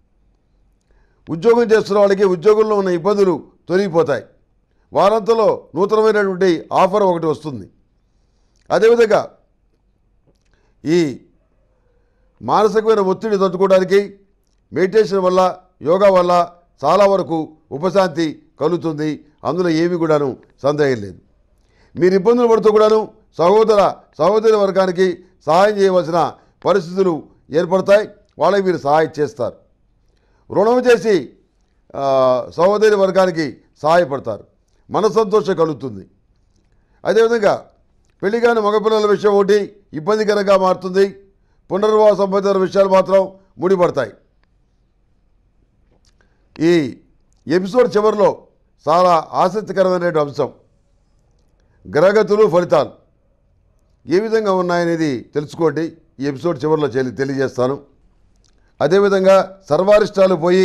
ఉద్యోగం చేస్తున్న వాళ్ళకి ఉద్యోగంలో ఉన్న ఇబ్బందులు తొలగిపోతాయి వారాంతంలో నూతనమైనటువంటి ఆఫర్ ఒకటి వస్తుంది అదేవిధంగా ఈ మానసికమైన ఒత్తిడి తట్టుకోవడానికి మెడిటేషన్ వల్ల యోగా వల్ల చాలా వరకు ఉపశాంతి కలుగుతుంది అందులో ఏమీ కూడాను సందేహం లేదు మీరు ఇబ్బందులు పడుతూ కూడాను సహోదర సహోదరి వర్గానికి సహాయం చేయవలసిన పరిస్థితులు ఏర్పడతాయి వాళ్ళకి మీరు సహాయం చేస్తారు రుణం చేసి ఆ, సహోదరి వర్గానికి సహాయపడతారు మనసంతోషం కలుగుతుంది అదేవిధంగా పెళ్లి కాని మగపిల్లల విషయం ఒకటి ఇబ్బందికరంగా మారుతుంది పునర్వాస సంబంధిత విషయాలు మాత్రం ముడిపడతాయి ఈ ఎపిసోడ్ చివరిలో చాలా ఆసక్తికరమైన అంశం గ్రహగతులు ఫలితాలు ఏ విధంగా ఉన్నాయనేది తెలుసుకోండి ఈ ఎపిసోడ్ చివరిలో చెల్లి- తెలియజేస్తాను అదేవిధంగా సర్వారిష్టాలు పోయి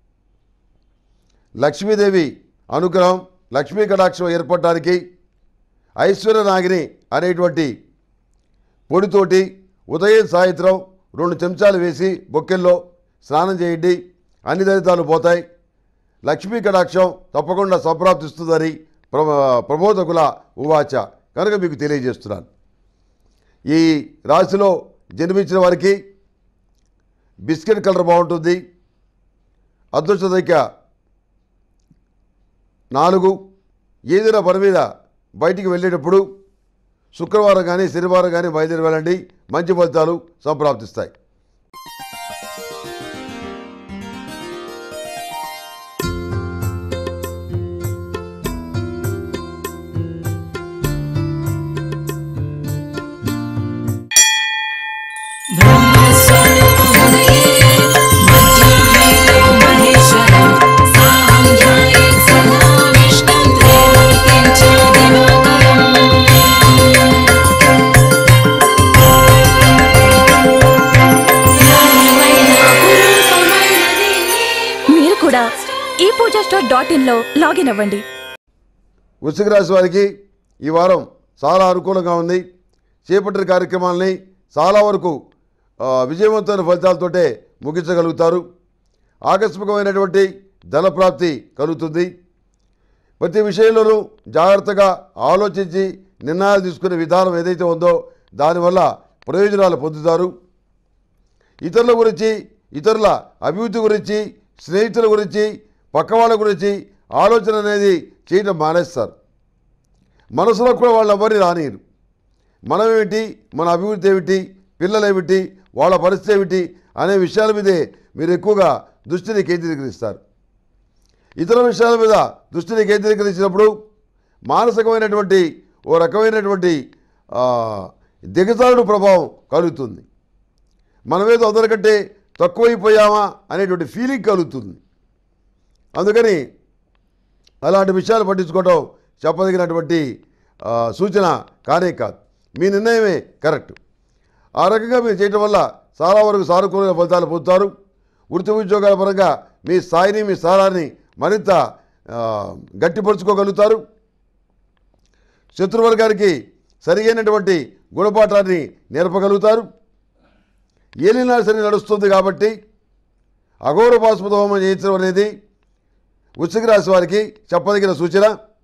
లక్ష్మీదేవి అనుగ్రహం లక్ష్మీ కటాక్షం ఏర్పడడానికి ఐశ్వర్య నాగిని అనేటువంటి పొడితోటి ఉదయం సాయంత్రం రెండు చెంచాలు వేసి బొక్కెల్లో స్నానం చేయండి అన్ని దరితాలు పోతాయి లక్ష్మీ కటాక్షం తప్పకుండా సంప్రాప్తిస్తుందని ప్ర ప్రబోధకుల ఉవాచ కనుక మీకు తెలియజేస్తున్నాను ఈ రాశిలో జన్మించిన వారికి బిస్కెట్ కలర్ బాగుంటుంది అదృష్ట సంఖ్య నాలుగు ఏదైనా పని మీద బయటికి వెళ్ళేటప్పుడు శుక్రవారం కానీ శనివారం కానీ బయలుదేరి వెళ్ళండి మంచి ఫలితాలు సంప్రాప్తిస్తాయి మీరు కూడా ఈ పూజా స్టోర్ డాట్ ఇన్లో లాగిన్ అవ్వండి వృశ్చిక రాశి వారికి ఈ వారం చాలా అనుకూలంగా ఉంది చేపట్టిన కార్యక్రమాలని చాలా వరకు ఆ, విజయవంతమైన ఫలితాలతోటే ముగించగలుగుతారు ఆకస్మికమైనటువంటి ధన ప్రాప్తి కలుగుతుంది ప్రతి విషయంలోనూ జాగ్రత్తగా ఆలోచించి నిర్ణయాలు తీసుకునే విధానం ఏదైతే ఉందో దానివల్ల ప్రయోజనాలు పొందుతారు ఇతరుల గురించి ఇతరుల అభివృద్ధి గురించి స్నేహితుల గురించి పక్క వాళ్ళ గురించి ఆలోచన అనేది చేయడం మానేస్తారు మనసులో కూడా వాళ్ళు ఎవరిని రానియరు మనం ఏమిటి మన అభివృద్ధి ఏమిటి పిల్లలు ఏమిటి వాళ్ళ పరిస్థితి ఏమిటి అనే విషయాల మీదే మీరు ఎక్కువగా దృష్టిని కేంద్రీకరిస్తారు ఇతర విషయాల మీద దృష్టిని కేంద్రీకరించినప్పుడు మానసికమైనటువంటి ఓ రకమైనటువంటి ఆ, దిగజారుడు ప్రభావం కలుగుతుంది మనమేదో అందరికంటే తక్కువైపోయామా అనేటువంటి ఫీలింగ్ కలుగుతుంది అందుకని అలాంటి విషయాలు పట్టించుకోవడం చెప్పదగినటువంటి ఆ, సూచన కానే కాదు మీ నిర్ణయమే కరెక్ట్ ఆ రకంగా మీరు చేయటం వల్ల చాలా వరకు సానుకూల ఫలితాలు పొందుతారు వృత్తి ఉద్యోగాల పరంగా మీ స్థాయిని మీ స్థానాన్ని మరింత ఆ, గట్టిపరుచుకోగలుగుతారు శత్రువర్గానికి సరియైనటువంటి గుణపాఠాన్ని నేర్పగలుగుతారు ఏలినా శని నడుస్తుంది కాబట్టి అఘోర పాశుపత హోమం చేయించడం అనేది వృశ్చిక రాశి వారికి చెప్పదగిన సూచన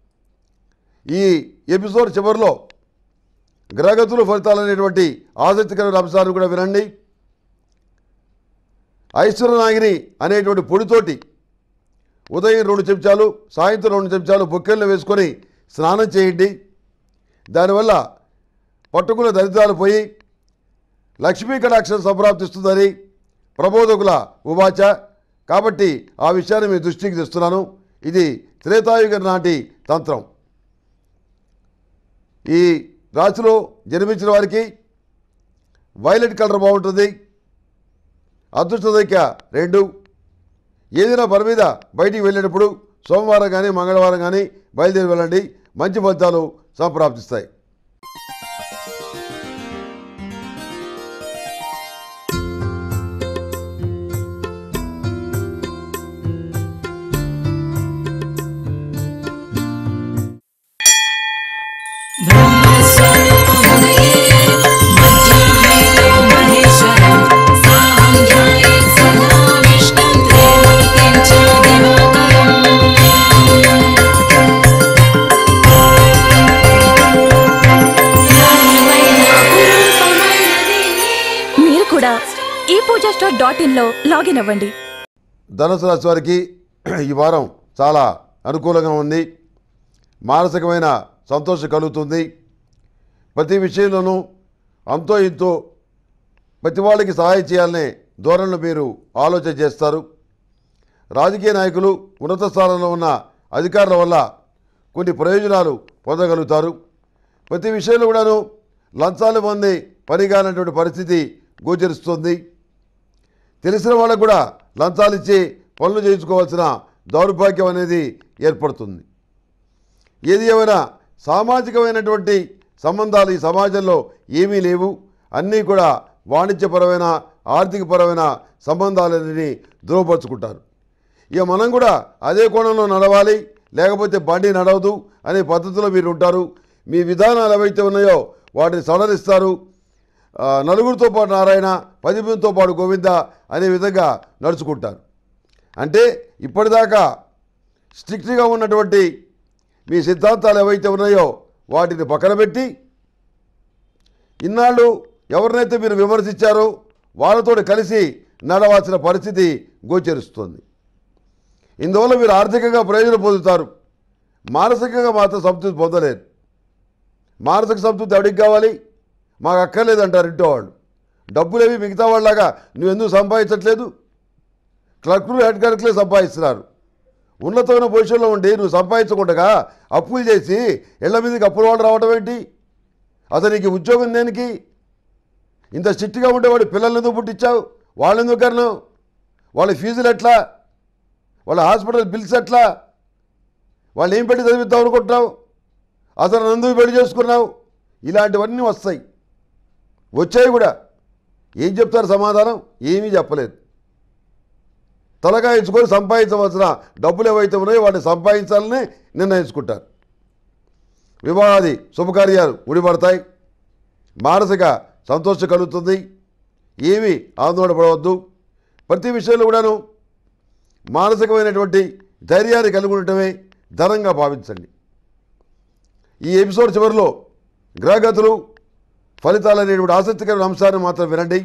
ఈ ఎపిసోడ్ చివరిలో గ్రహగతులు ఫలితాలు అనేటువంటి ఆసక్తికరమైన అంశాలను కూడా వినండి ఐశ్వర్యనాగిని అనేటువంటి పొడితోటి ఉదయం రెండు చెంచాలు సాయంత్రం రెండు చెంచాలు బొక్కెళ్ళు వేసుకొని స్నానం చేయండి దానివల్ల పట్టుకున్న దరిద్రాలు పోయి లక్ష్మీ కటాక్షం సంప్రాప్తిస్తుందని ప్రబోధకుల ఉవాచ కాబట్టి ఆ విషయాన్ని మీ దృష్టికి తెస్తున్నాను ఇది త్రేతాయుగ నాటి తంత్రం ఈ రాశిలో జన్మించిన వారికి వైలెట్ కలర్ బాగుంటుంది అదృష్ట సంఖ్య రెండు ఏదైనా పని మీద బయటికి వెళ్ళేటప్పుడు సోమవారం కానీ మంగళవారం కానీ బయలుదేరి వెళ్ళండి మంచి ఫలితాలు సంప్రాప్తిస్తాయి మీరు కూడా స్టోర్ డాట్ ఇన్లో లాగిన్ అవ్వండి ధనుసు రాశి వారికి ఈ వారం చాలా అనుకూలంగా ఉంది మానసికమైన సంతోషం కలుగుతుంది ప్రతి విషయంలోనూ అంతో ఇంతో ప్రతి వాళ్ళకి సహాయం చేయాలనే ధోరణిలో మీరు ఆలోచన చేస్తారు రాజకీయ నాయకులు ఉన్నత స్థానంలో ఉన్న అధికారుల వల్ల కొన్ని ప్రయోజనాలు పొందగలుగుతారు ప్రతి విషయంలో కూడాను లంచాలు పొంది పనిగానటువంటి పరిస్థితి గోచరిస్తుంది తెలిసిన వాళ్ళకు కూడా లంచాలు ఇచ్చి పనులు చేయించుకోవాల్సిన దౌర్భాగ్యం అనేది ఏర్పడుతుంది ఏది ఏమైనా సామాజికమైనటువంటి సంబంధాలు ఈ సమాజంలో ఏమీ లేవు అన్నీ కూడా వాణిజ్యపరమైన ఆర్థికపరమైన సంబంధాలన్నీ ధృవపరుచుకుంటారు ఇక మనం కూడా అదే కోణంలో నడవాలి లేకపోతే బండి నడవదు అనే పద్ధతిలో మీరు ఉంటారు మీ విధానాలు ఏవైతే ఉన్నాయో వాటిని సడలిస్తారు ఆ, నలుగురితో పాటు నారాయణ పది మందితో పాటు గోవింద అనే విధంగా నడుచుకుంటారు అంటే ఇప్పటిదాకా స్ట్రిక్ట్గా ఉన్నటువంటి మీ సిద్ధాంతాలు ఏవైతే ఉన్నాయో వాటిని పక్కన పెట్టి ఇన్నాళ్ళు ఎవరినైతే మీరు విమర్శించారో వాళ్ళతో కలిసి నడవాల్సిన పరిస్థితి గోచరిస్తుంది ఇందువల్ల మీరు ఆర్థికంగా ప్రయోజనం పొందుతారు మానసికంగా మాత్రం సంతృప్తి పొందలేరు మానసిక సంతృప్తి ఎవరికి కావాలి మాకు అక్కర్లేదంటారు ఇంటో వాళ్ళు డబ్బులేవి మిగతా వాళ్ళలాగా నువ్వు ఎందుకు సంపాదించట్లేదు క్లర్కులు హెడ్ క్లర్కులే సంపాదిస్తున్నారు ఉన్నతమైన పొజిషన్లో ఉండి నువ్వు సంపాదించకుండా అప్పులు చేసి ఇళ్ల మీదకి అప్పుల వాళ్ళు రావడం ఏంటి అసలు నీకు ఉద్యోగం దేనికి ఇంత స్ట్రిక్ట్గా ఉండేవాడు పిల్లల్ని ఎందుకు పుట్టించావు వాళ్ళు ఎందుకు కరణం వాళ్ళ ఫీజులు ఎట్లా వాళ్ళ హాస్పిటల్ బిల్స్ ఎట్లా వాళ్ళు ఏం పెట్టి చదివిద్దాం అనుకుంటున్నావు అసలు నందుకు పెళ్లి చేసుకున్నావు ఇలాంటివన్నీ వస్తాయి వచ్చాయి కూడా ఏం చెప్తారు సమాధానం ఏమీ చెప్పలేదు తలగా ఇచ్చుకొని సంపాదించవలసిన డబ్బులు ఏవైతే ఉన్నాయో వాటిని సంపాదించాలని నిర్ణయించుకుంటారు వివాహాది శుభకార్యాలు ముడిపడతాయి మానసిక సంతోషం కలుగుతుంది ఏమీ ఆందోళన పడవద్దు ప్రతి విషయంలో కూడాను మానసికమైనటువంటి ధైర్యాన్ని కలిగి ఉండటమే ధనంగా భావించండి ఈ ఎపిసోడ్ చివరిలో గ్రహగతులు ఫలితాలు అనేటువంటి ఆసక్తికరమైన అంశాన్ని మాత్రం వినండి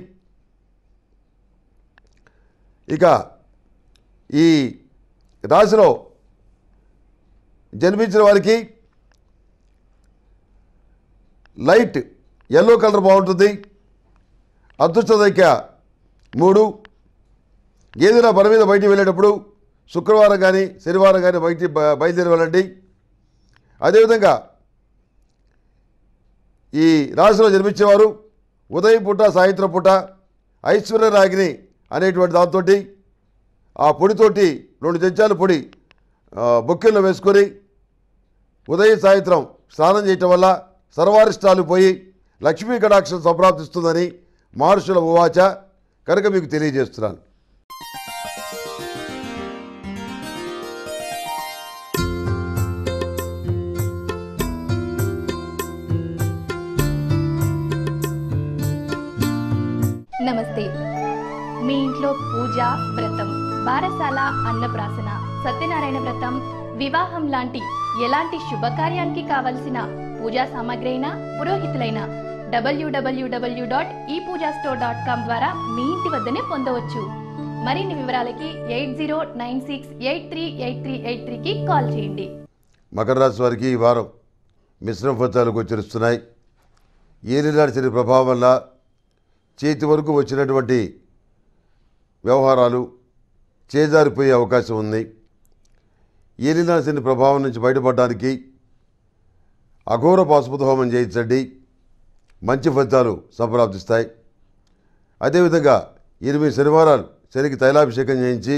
ఇక ఈ రాశిలో జన్మించిన వారికి లైట్ ఎల్లో కలర్ బాగుంటుంది అదృష్ట సంఖ్య మూడు ఏదైనా పని మీద బయటికి వెళ్ళేటప్పుడు శుక్రవారం కానీ శనివారం కానీ బయటికి బ- బయలుదేరి వెళ్ళండి అదేవిధంగా ఈ రాశిలో జన్మించేవారు ఉదయం పూట సాయంత్రం పూట ఐశ్వర్య రాగిని అనేటువంటి దాంతో ఆ పొడితోటి రెండు చెంచాల పొడి ఆ, బొక్కెల్లో వేసుకొని ఉదయం సాయంత్రం స్నానం చేయటం వల్ల సర్వారిష్టాలు పోయి లక్ష్మీ కటాక్షం సంప్రాప్తిస్తుందని మహర్షుల ఉవాచ కనుక మీకు తెలియజేస్తున్నాను నమస్తే మీ ఇంట్లో పూజ వ్రతం బారసాల అన్నప్రాసన సత్యనారాయణ వ్రతం వివాహం లాంటి ఎలాంటి శుభకార్యానికి కావలసిన పూజా సామాగ్రి అయినా పురోహితులైన డబ్ల్యూడబ్ల్యూడబ్ల్యూ డాట్ ఈ పూజా స్టోర్ డాట్ కామ్ ద్వారా మీ ఇంటి వద్దనే పొందవచ్చు మరిన్ని వివరాలకి eight zero nine six eight three eight three eight త్రీకి కాల్ చేయండి మకర రాశి వారికి ఈ వారం మిశ్రమ ఫలితాలు గోచరిస్తున్నాయి ఏలినాడు శని ప్రభావం వల్ల చేతి వరకు వచ్చినటువంటి వ్యవహారాలు చేజారిపోయే అవకాశం ఉంది ఏలినాడు శని ప్రభావం నుంచి బయటపడడానికి అఘోర పాశుపత హోమం చేయించండి మంచి ఫలితాలు సంప్రాప్తిస్తాయి అదేవిధంగా ఎనిమిది శనివారాలు శనికి తైలాభిషేకం చేయించి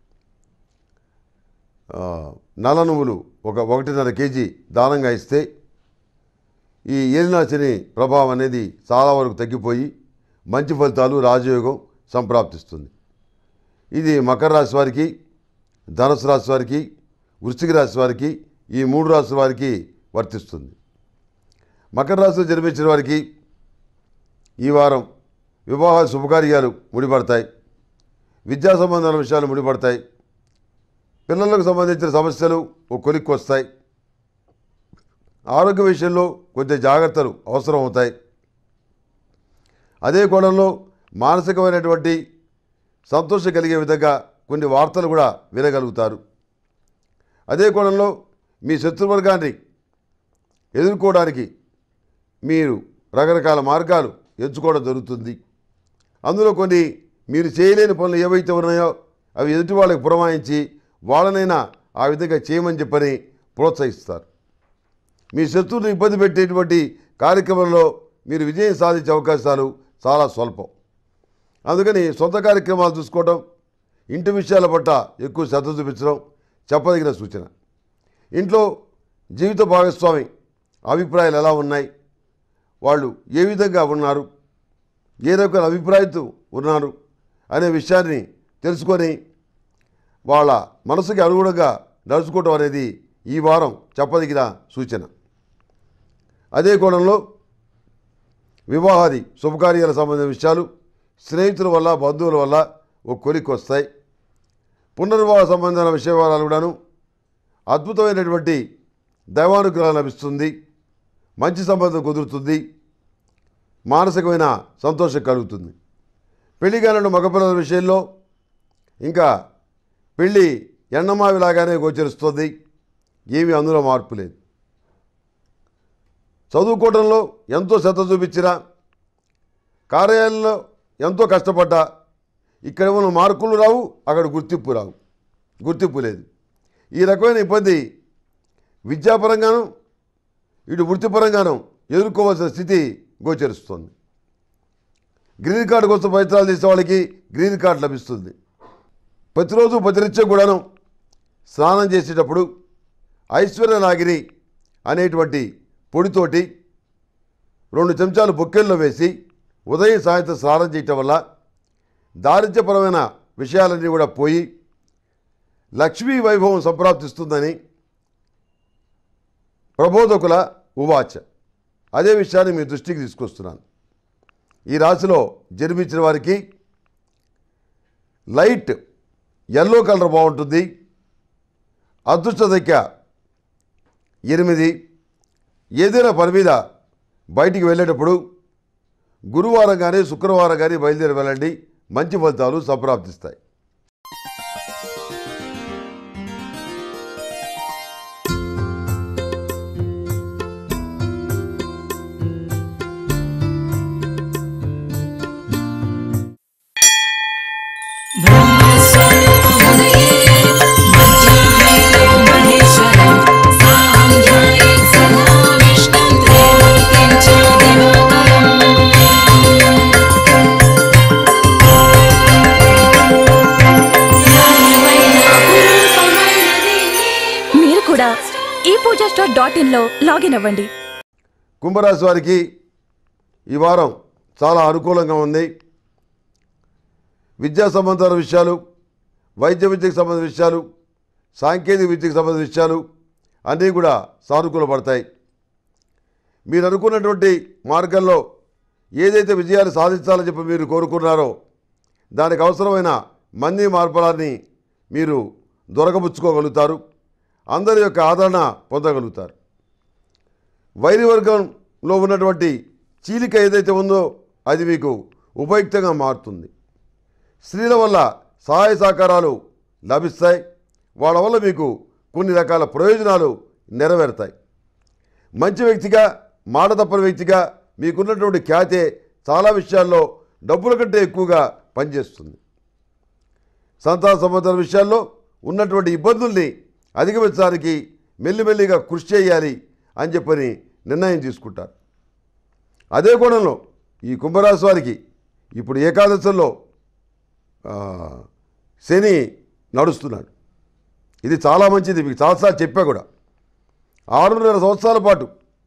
ఆ, నల్ల నువ్వులు ఒక ఒకటిన్నర కేజీ దానంగా ఇస్తే ఈ ఏలినాశని ప్రభావం అనేది చాలా వరకు తగ్గిపోయి మంచి ఫలితాలు రాజయోగం సంప్రాప్తిస్తుంది ఇది మకర రాశి వారికి ధనుసు రాశి వారికి వృశ్చిక రాశి వారికి ఈ మూడు రాశుల వారికి వర్తిస్తుంది మకర రాశిలో జన్మించిన వారికి ఈ వారం వివాహ శుభకార్యాలు ముడిపడతాయి విద్యా సంబంధాల విషయాలు ముడిపడతాయి పిల్లలకు సంబంధించిన సమస్యలు ఓ కొలిక్కి వస్తాయి ఆరోగ్య విషయంలో కొంచెం జాగ్రత్తలు అవసరం అవుతాయి అదే కోణంలో మానసికమైనటువంటి సంతోషం కలిగే విధంగా కొన్ని వార్తలు కూడా వినగలుగుతారు అదే కోణంలో మీ శత్రువర్గాన్ని ఎదుర్కోవడానికి మీరు రకరకాల మార్గాలు ఎంచుకోవడం జరుగుతుంది అందులో కొన్ని మీరు చేయలేని పనులు ఏవైతే ఉన్నాయో అవి ఎదుటి వాళ్ళకి పురమాయించి వాళ్ళనైనా ఆ విధంగా చేయమని చెప్పని ప్రోత్సహిస్తారు మీ శత్రువుని ఇబ్బంది పెట్టేటువంటి కార్యక్రమంలో మీరు విజయం సాధించే అవకాశాలు చాలా స్వల్పం అందుకని సొంత కార్యక్రమాలు చూసుకోవడం ఇంటి విషయాల పట్ల ఎక్కువ శ్రద్ధ చూపించడం చెప్పదగిన సూచన ఇంట్లో జీవిత భాగస్వామి అభిప్రాయాలు ఎలా ఉన్నాయి వాళ్ళు ఏ విధంగా ఉన్నారు ఏ రకమైన అభిప్రాయంతో ఉన్నారు అనే విషయాన్ని తెలుసుకొని వాళ్ళ మనసుకి అనుగుణంగా నడుచుకోవటం అనేది ఈ వారం చెప్పదగిన సూచన అదే కోణంలో వివాహాది శుభకార్యాలకు సంబంధించిన విషయాలు స్నేహితుల వల్ల బంధువుల వల్ల ఒక కొలిక్కి వస్తాయి పునర్వివాహ సంబంధమైన విషయాలు కూడాను అద్భుతమైనటువంటి దైవానుగ్రహం లభిస్తుంది మంచి సంబంధం కుదురుతుంది మానసికమైన సంతోషం కలుగుతుంది పెళ్లి కాని మగపిల్లల విషయంలో ఇంకా పెళ్ళి ఎండమావిలాగానే గోచరిస్తుంది ఏమీ అందులో మార్పు లేదు చదువుకోవడంలో ఎంతో శ్రద్ధ చూపించినా కార్యాలయంలో ఎంతో కష్టపడ్డా ఇక్కడ ఉన్న మార్కులు రావు అక్కడ గుర్తింపు రావు గుర్తింపు లేదు ఈ రకమైన ఇబ్బంది విద్యాపరంగాను ఇటు వృత్తిపరంగాను ఎదుర్కోవాల్సిన స్థితి గోచరిస్తుంది గ్రీన్ కార్డు కోసం ప్రయత్నాలు చేసే వాళ్ళకి గ్రీన్ కార్డు లభిస్తుంది ప్రతిరోజు ప్రతినిత్యం కూడాను స్నానం చేసేటప్పుడు ఐశ్వర్య నాగిరి అనేటువంటి పొడితోటి రెండు చెంచాలు బొక్కెల్లో వేసి ఉదయం సాయంత్రం స్నానం చేయటం వల్ల దారిద్ర్యపరమైన విషయాలన్నీ కూడా పోయి లక్ష్మీ వైభవం సంప్రాప్తిస్తుందని ప్రబోధకుల ఉవాచ అదే విషయాన్ని మీ దృష్టికి తీసుకొస్తున్నాను ఈ రాశిలో జన్మించిన వారికి లైట్ ఎల్లో కలర్ బాగుంటుంది అదృష్ట సంఖ్య ఎనిమిది ఏదైనా పని మీద బయటికి వెళ్ళేటప్పుడు గురువారం కానీ శుక్రవారం కానీ బయలుదేరి వెళ్ళండి మంచి ఫలితాలు సంప్రాప్తిస్తాయి మీరు కూడా ఈ పూజా స్టోర్ డాట్ ఇన్లో లాగిన్ అవ్వండి కుంభరాశి వారికి ఈ వారం చాలా అనుకూలంగా ఉంది విద్యా సంబంధాల విషయాలు వైద్య విద్యకు సంబంధించిన విషయాలు సాంకేతిక విద్యకు సంబంధించిన విషయాలు అన్నీ కూడా సానుకూలపడతాయి మీరు అనుకున్నటువంటి మార్గంలో ఏదైతే విజయాలు సాధించాలని చెప్పి మీరు కోరుకున్నారో దానికి అవసరమైన మంది మార్పులాన్ని మీరు దొరకబుచ్చుకోగలుగుతారు అందరి యొక్క ఆదరణ పొందగలుగుతారు వైరి వర్గంలో ఉన్నటువంటి చీలిక ఏదైతే ఉందో అది మీకు ఉపయుక్తంగా మారుతుంది స్త్రీల వల్ల సహాయ సహకారాలు లభిస్తాయి వాళ్ళ వల్ల మీకు కొన్ని రకాల ప్రయోజనాలు నెరవేరుతాయి మంచి వ్యక్తిగా మాట తప్పని వ్యక్తిగా మీకున్నటువంటి ఖ్యాతే చాలా విషయాల్లో డబ్బుల కంటే ఎక్కువగా పనిచేస్తుంది సంతాన సంబంధాల విషయాల్లో ఉన్నటువంటి ఇబ్బందుల్ని అధిగమించడానికి మెల్లిమెల్లిగా కృషి చేయాలి అని చెప్పని నిర్ణయం తీసుకుంటారు అదే కోణంలో ఈ కుంభరాశి వారికి ఇప్పుడు ఏకాదశంలో ఆ, శని నడుస్తున్నాడు ఇది చాలా మంచిది మీకు చాలాసార్లు చెప్పా కూడా ఆరున్నర సంవత్సరాల పాటు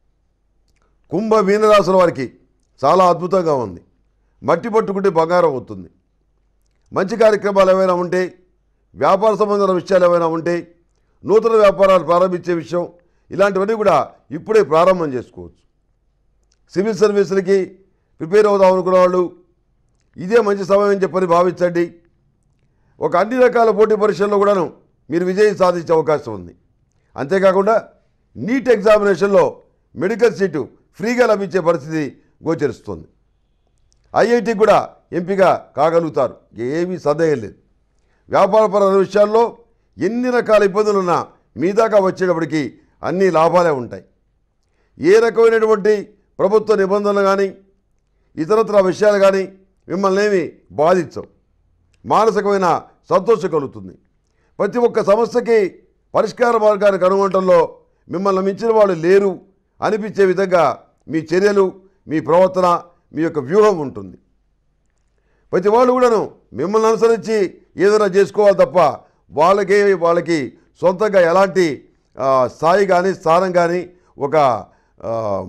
కుంభ మీనరాశుల వారికి చాలా అద్భుతంగా ఉంది మట్టి పట్టుకుంటే బంగారం అవుతుంది మంచి కార్యక్రమాలు ఏమైనా ఉంటే వ్యాపార సంబంధమైన విషయాలు ఏమైనా ఉంటే నూతన వ్యాపారాలు ప్రారంభించే విషయం ఇలాంటివన్నీ కూడా ఇప్పుడే ప్రారంభం చేసుకోవచ్చు సివిల్ సర్వీసులకి ప్రిపేర్ అవుదాం అనుకున్న వాళ్ళు ఇదే మంచి సమయం అని చెప్పని భావించండి ఒక అన్ని రకాల పోటీ పరీక్షల్లో కూడాను మీరు విజయం సాధించే అవకాశం ఉంది అంతేకాకుండా నీట్ ఎగ్జామినేషన్లో మెడికల్ సీటు ఫ్రీగా లభించే పరిస్థితి గోచరిస్తుంది ఐఐటి కూడా ఎంపిక కాగలుగుతారు ఏమీ సందేహం లేదు వ్యాపారపరమైన విషయాల్లో ఎన్ని రకాల ఇబ్బందులున్నా మీ దాకా వచ్చేటప్పటికి అన్ని లాభాలే ఉంటాయి ఏ రకమైనటువంటి ప్రభుత్వ నిబంధనలు కానీ ఇతరత్ర విషయాలు కానీ మిమ్మల్ని ఏమి బాధించవు మానసికమైన సంతోషం కలుగుతుంది ప్రతి ఒక్క సమస్యకి పరిష్కార మార్గాన్ని కనుగొనడంలో మిమ్మల్ని మించిన వాళ్ళు లేరు అనిపించే విధంగా మీ చర్యలు మీ ప్రవర్తన మీ యొక్క వ్యూహం ఉంటుంది ప్రతి వాళ్ళు కూడాను మిమ్మల్ని అనుసరించి ఏదైనా చేసుకోవాలి తప్ప వాళ్ళకి వాళ్ళకి సొంతంగా ఎలాంటి ఆ, స్థాయి కానీ స్థానం కానీ ఒక ఆ,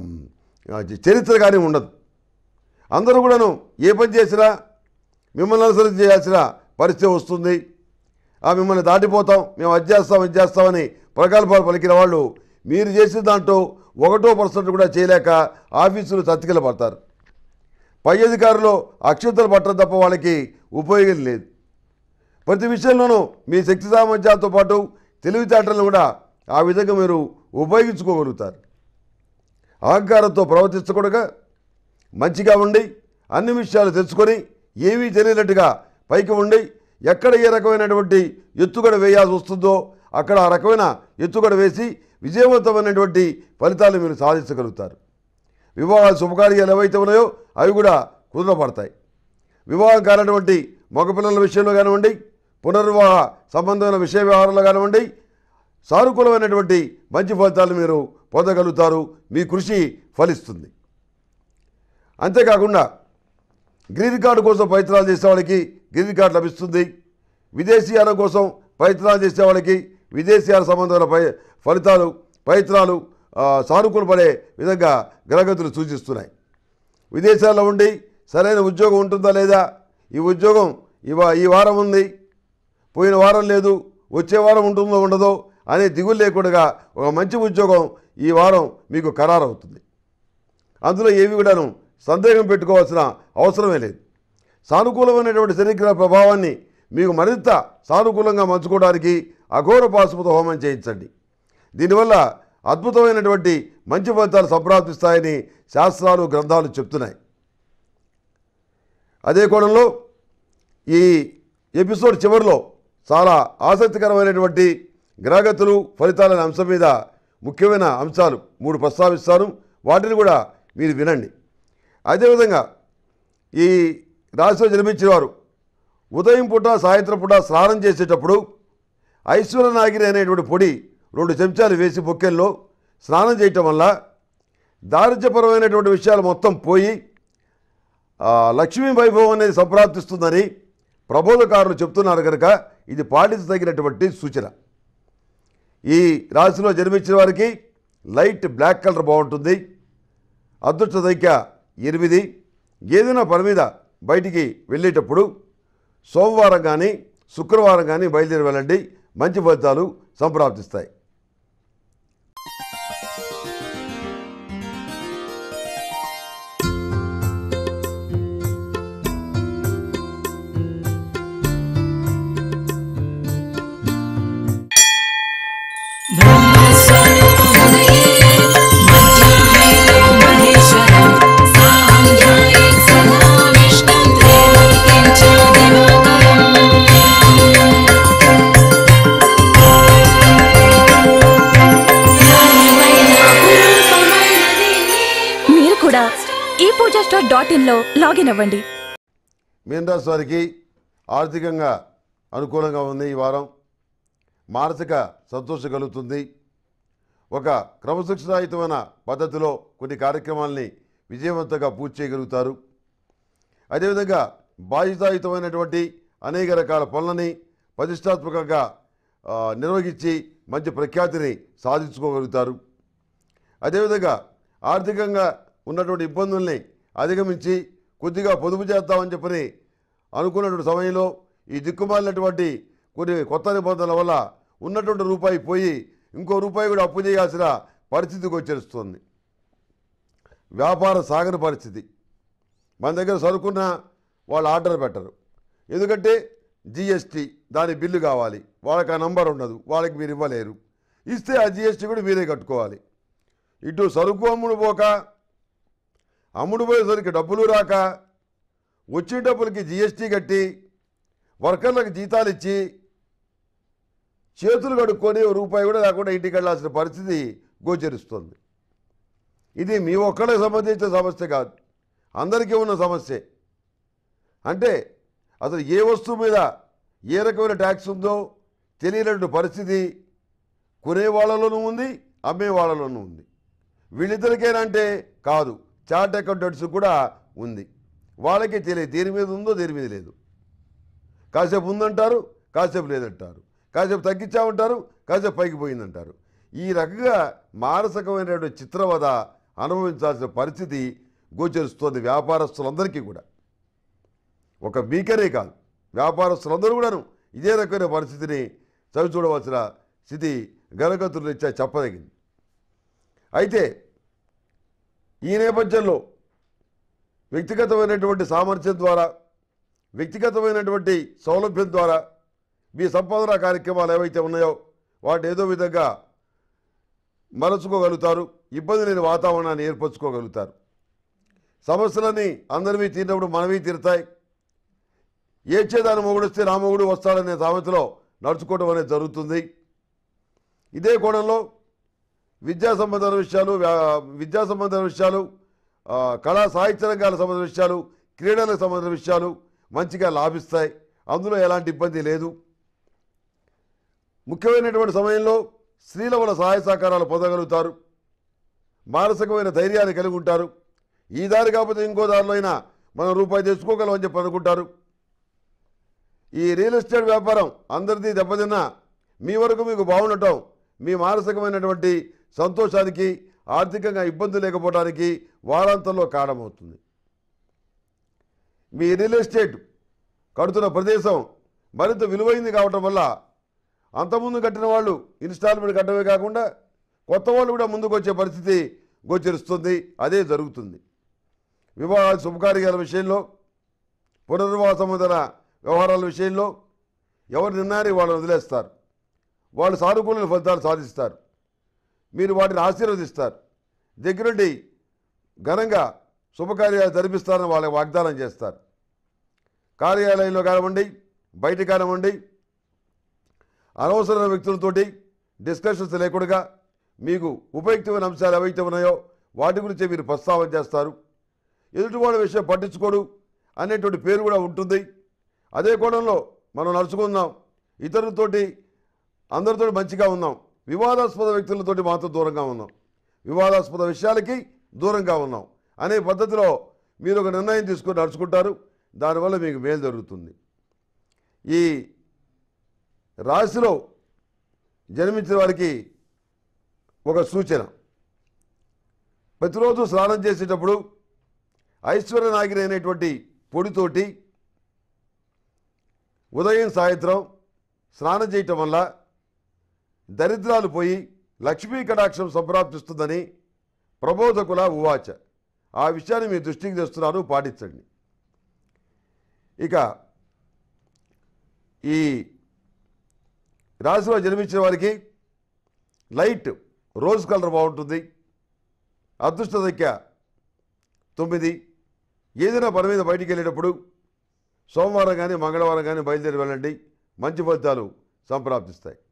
చరిత్ర కానీ ఉండదు అందరూ కూడాను ఏ పని చేసినా మిమ్మల్ని అనుసరించి చేయాల్సిన పరిస్థితి వస్తుంది ఆ మిమ్మల్ని దాటిపోతాం మేము అది చేస్తాం ఇది చేస్తామని ప్రగల్భాలు పలికిన వాళ్ళు మీరు చేసిన దాంట్లో ఒకటో పర్సెంట్ కూడా చేయలేక ఆఫీసులు చతికిల పడతారు పై అధికారులు అక్షంతలు పట్టడం తప్ప వాళ్ళకి ఉపయోగం లేదు ప్రతి విషయంలోనూ మీ శక్తి సామర్థ్యాలతో పాటు తెలివితేటలను కూడా ఆ విధంగా మీరు ఉపయోగించుకోగలుగుతారు అహంకారంతో ప్రవర్తించకూడగా మంచిగా ఉండి అన్ని విషయాలు తెలుసుకొని ఏమీ తెలియనట్టుగా పైకి ఉండి ఎక్కడ ఏ రకమైనటువంటి ఎత్తుగడ వేయాల్సి వస్తుందో అక్కడ ఆ రకమైన ఎత్తుగడ వేసి విజయవంతమైనటువంటి ఫలితాలు మీరు సాధించగలుగుతారు వివాహ శుభకార్యాలు ఏవైతే ఉన్నాయో అవి కూడా కుదరపడతాయి వివాహం కానటువంటి మగపిల్లల విషయంలో కానివ్వండి పునర్వివాహ సంబంధమైన విషయ వ్యవహారంలో కానివ్వండి సానుకూలమైనటువంటి మంచి ఫలితాలు మీరు పొందగలుగుతారు మీ కృషి ఫలిస్తుంది అంతేకాకుండా గ్రీన్ కార్డు కోసం ప్రయత్నాలు చేసేవాళ్ళకి గ్రీన్ కార్డు లభిస్తుంది విదేశీయాల కోసం ప్రయత్నాలు చేసేవాళ్ళకి విదేశీయాల సంబంధమైన పై ఫలితాలు ప్రయత్నాలు ఆ, సానుకూలపడే విధంగా గ్రహగతులు సూచిస్తున్నాయి విదేశాల్లో ఉండి సరైన ఉద్యోగం ఉంటుందా లేదా ఈ ఉద్యోగం ఇవా ఈ వారం ఉంది పోయిన వారం లేదు వచ్చే వారం ఉంటుందో ఉండదో అనే దిగులు లేకుండా ఒక మంచి ఉద్యోగం ఈ వారం మీకు ఖరారవుతుంది అందులో ఏవి కూడాను సందేహం పెట్టుకోవాల్సిన అవసరమే లేదు సానుకూలమైనటువంటి శనిగ్రహ ప్రభావాన్ని మీకు మరింత సానుకూలంగా మంచుకోవడానికి అఘోర పాశుపత హోమం చేయించండి దీనివల్ల అద్భుతమైనటువంటి మంచి ఫలితాలు సంప్రాప్తిస్తాయని శాస్త్రాలు గ్రంథాలు చెప్తున్నాయి అదే కోణంలో ఈ ఎపిసోడ్ చివరిలో చాలా ఆసక్తికరమైనటువంటి గ్రహగతులు ఫలితాలనే అంశం మీద ముఖ్యమైన అంశాలు మూడు ప్రస్తావిస్తాను వాటిని కూడా మీరు వినండి అదేవిధంగా ఈ రాశిలో జన్మించిన వారు ఉదయం పూట సాయంత్రం పూట స్నానం చేసేటప్పుడు ఐశ్వర్యనాగిరి అనేటువంటి పొడి రెండు చెంచాలు వేసి బొక్కెల్లో స్నానం చేయటం వల్ల దారిద్ర్యపరమైనటువంటి విషయాలు మొత్తం పోయి ఆ, లక్ష్మీ వైభవం అనేది సంప్రాప్తిస్తుందని ప్రబోధకారులు చెప్తున్నారు కనుక ఇది పాటించదగినటువంటి సూచన ఈ రాశిలో జన్మించిన వారికి లైట్ బ్లాక్ కలర్ బాగుంటుంది అదృష్ట సంఖ్య ఎనిమిది ఏదైనా పని మీద బయటికి వెళ్ళేటప్పుడు సోమవారం కానీ శుక్రవారం కానీ బయలుదేరి వెళ్ళండి మంచి ఫలితాలు సంప్రాప్తిస్తాయి మీరు కూడా ఈ పూజా స్టోర్ డాట్ ఇన్లో లాగిన్ అవ్వండి మీనరాశి వారికి ఆర్థికంగా అనుకూలంగా ఉంది ఈ వారం మానసిక సంతోషం కలుగుతుంది ఒక క్రమశిక్షణాయుతమైన పద్ధతిలో కొన్ని కార్యక్రమాల్ని విజయవంతంగా పూర్తి చేయగలుగుతారు అదేవిధంగా బాధ్యతాయుతమైనటువంటి అనేక రకాల పనులని ప్రతిష్టాత్మకంగా ఆ, నిర్వహించి మంచి ప్రఖ్యాతిని సాధించుకోగలుగుతారు అదేవిధంగా ఆర్థికంగా ఉన్నటువంటి ఇబ్బందుల్ని అధిగమించి కొద్దిగా పొదుపు చేద్దామని చెప్పని అనుకున్నటువంటి సమయంలో ఈ దిక్కుమాలినటువంటి కొన్ని కొత్త నిబంధనల వల్ల ఉన్నటువంటి రూపాయి పోయి ఇంకో రూపాయి కూడా అప్పు చేయాల్సిన పరిస్థితికి వచ్చేస్తుంది వ్యాపార సాగని పరిస్థితి మన దగ్గర సరుకున్న వాళ్ళు ఆర్డర్ పెట్టరు ఎందుకంటే జిఎస్టీ దాని బిల్లు కావాలి వాళ్ళకి ఆ నంబర్ ఉండదు వాళ్ళకి మీరు ఇవ్వలేరు ఇస్తే ఆ జిఎస్టీ కూడా మీరే కట్టుకోవాలి ఇటు సరుకు అమ్ముడు పోక అమ్ముడు పోయేసరికి డబ్బులు రాక వచ్చిన డబ్బులకి జిఎస్టీ కట్టి వర్కర్లకు జీతాలు ఇచ్చి చేతులు కడుక్కొని ఓ రూపాయి కూడా లేకుండా ఇంటికి వెళ్ళాల్సిన పరిస్థితి గోచరిస్తుంది ఇది మీ ఒక్కళ్ళకి సంబంధించిన సమస్య కాదు అందరికీ ఉన్న సమస్యే అంటే అసలు ఏ వస్తువు మీద ఏ రకమైన ట్యాక్స్ ఉందో తెలియనటువంటి పరిస్థితి కొనే వాళ్ళలోనూ ఉంది అమ్మే వాళ్ళలోనూ ఉంది వీళ్ళిద్దరికైనా అంటే కాదు చార్ట్ అకౌంటెంట్స్ కూడా ఉంది వాళ్ళకి తెలియదు దేని మీద ఉందో దేని మీద లేదు కాసేపు ఉందంటారు కాసేపు లేదంటారు కాసేపు తగ్గించామంటారు కాసేపు పైకి పోయిందంటారు ఈ రకంగా మానసికమైనటువంటి చిత్రవద అనుభవించాల్సిన పరిస్థితి గోచరిస్తోంది వ్యాపారస్తులందరికీ కూడా ఒక మీకనే కాదు వ్యాపారస్తులందరూ కూడాను ఇదే రకమైన పరిస్థితిని చవి చూడవలసిన స్థితి గణగతులు ఇచ్చా చెప్పదగింది అయితే ఈ నేపథ్యంలో వ్యక్తిగతమైనటువంటి సామర్థ్యం ద్వారా వ్యక్తిగతమైనటువంటి సౌలభ్యం ద్వారా మీ సంపాదన కార్యక్రమాలు ఏవైతే ఉన్నాయో వాటిని ఏదో విధంగా మరచుకోగలుగుతారు ఇబ్బంది లేని వాతావరణాన్ని ఏర్పరచుకోగలుగుతారు సమస్యలన్నీ అందరివి తీరినప్పుడు మనవి తీరుతాయి ఏడ్చేదాని మొగుడు వస్తే నా మొగుడు వస్తాడనే సామెతలో నడుచుకోవడం అనేది జరుగుతుంది ఇదే కోణంలో విద్యా సంబంధమైన విషయాలు వ్యా- విద్యా సంబంధమైన విషయాలు ఆ, కళా సాహిత్య రంగాలకు సంబంధించిన విషయాలు క్రీడలకు సంబంధించిన విషయాలు మంచిగా లాభిస్తాయి అందులో ఎలాంటి ఇబ్బంది లేదు ముఖ్యమైనటువంటి సమయంలో స్త్రీల వల్ల సహాయ సహకారాలు పొందగలుగుతారు మానసికమైన ధైర్యాన్ని కలిగి ఉంటారు ఈ దారి కాకపోతే ఇంకో దారిలో అయినా మనం రూపాయి తెచ్చుకోగలం అని చెప్పి అనుకుంటారు ఈ రియల్ ఎస్టేట్ వ్యాపారం అందరిది దెబ్బతిన్నా మీ వరకు మీకు బాగుండటం మీ మానసికమైనటువంటి సంతోషానికి ఆర్థికంగా ఇబ్బంది లేకపోవడానికి వారాంతంలో కారణమవుతుంది మీ రియల్ ఎస్టేట్ కడుతున్న ప్రదేశం మరింత విలువైంది కావటం వల్ల అంతకుముందు కట్టిన వాళ్ళు ఇన్స్టాల్మెంట్ కట్టమే కాకుండా కొత్త వాళ్ళు కూడా ముందుకు వచ్చే పరిస్థితి గోచరిస్తుంది అదే జరుగుతుంది వివాహ శుభకార్యాల విషయంలో పునర్వివాహ సంబంధన వ్యవహారాల విషయంలో ఎవరు నిర్ణయాన్ని వాళ్ళని వదిలేస్తారు వాళ్ళు సానుకూల ఫలితాలు సాధిస్తారు మీరు వాటిని ఆశీర్వదిస్తారు దగ్గరుండి ఘనంగా శుభకార్యాలు జరిపిస్తారని వాళ్ళకి వాగ్దానం చేస్తారు కార్యాలయంలో కానివ్వండి బయట కానివ్వండి అనవసరమైన వ్యక్తులతోటి డిస్కషన్స్ లేకుండా మీకు ఉపయుక్తమైన అంశాలు ఏవైతే ఉన్నాయో వాటి గురించి మీరు ప్రస్తావన చేస్తారు ఎదుటివాడి విషయం పట్టించుకోడు అనేటువంటి పేరు కూడా ఉంటుంది అదే కోణంలో మనం నడుచుకుందాం ఇతరులతోటి అందరితో మంచిగా ఉన్నాం వివాదాస్పద వ్యక్తులతోటి మాత్రం దూరంగా ఉన్నాం వివాదాస్పద విషయాలకి దూరంగా ఉన్నాం అనే పద్ధతిలో మీరు ఒక నిర్ణయం తీసుకొని నడుచుకుంటారు దానివల్ల మీకు మేలు జరుగుతుంది ఈ రాశిలో జన్మించిన వారికి ఒక సూచన ప్రతిరోజు స్నానం చేసేటప్పుడు ఐశ్వర్య నాగిరి అనేటువంటి పొడితోటి ఉదయం సాయంత్రం స్నానం చేయటం వల్ల దరిద్రాలు పోయి లక్ష్మీ కటాక్షం సంప్రాప్తిస్తుందని ప్రబోధకుల ఉవాచ ఆ విషయాన్ని మీ దృష్టికి తెస్తున్నాను పాటించండి ఇక ఈ రాశిలో జన్మించిన వారికి లైట్ రోజ్ కలర్ బాగుంటుంది అదృష్ట సంఖ్య తొమ్మిది ఏదైనా పని మీద బయటికి వెళ్ళేటప్పుడు సోమవారం కానీ మంగళవారం కానీ బయలుదేరి వెళ్ళండి మంచి ఫలితాలు సంప్రాప్తిస్తాయి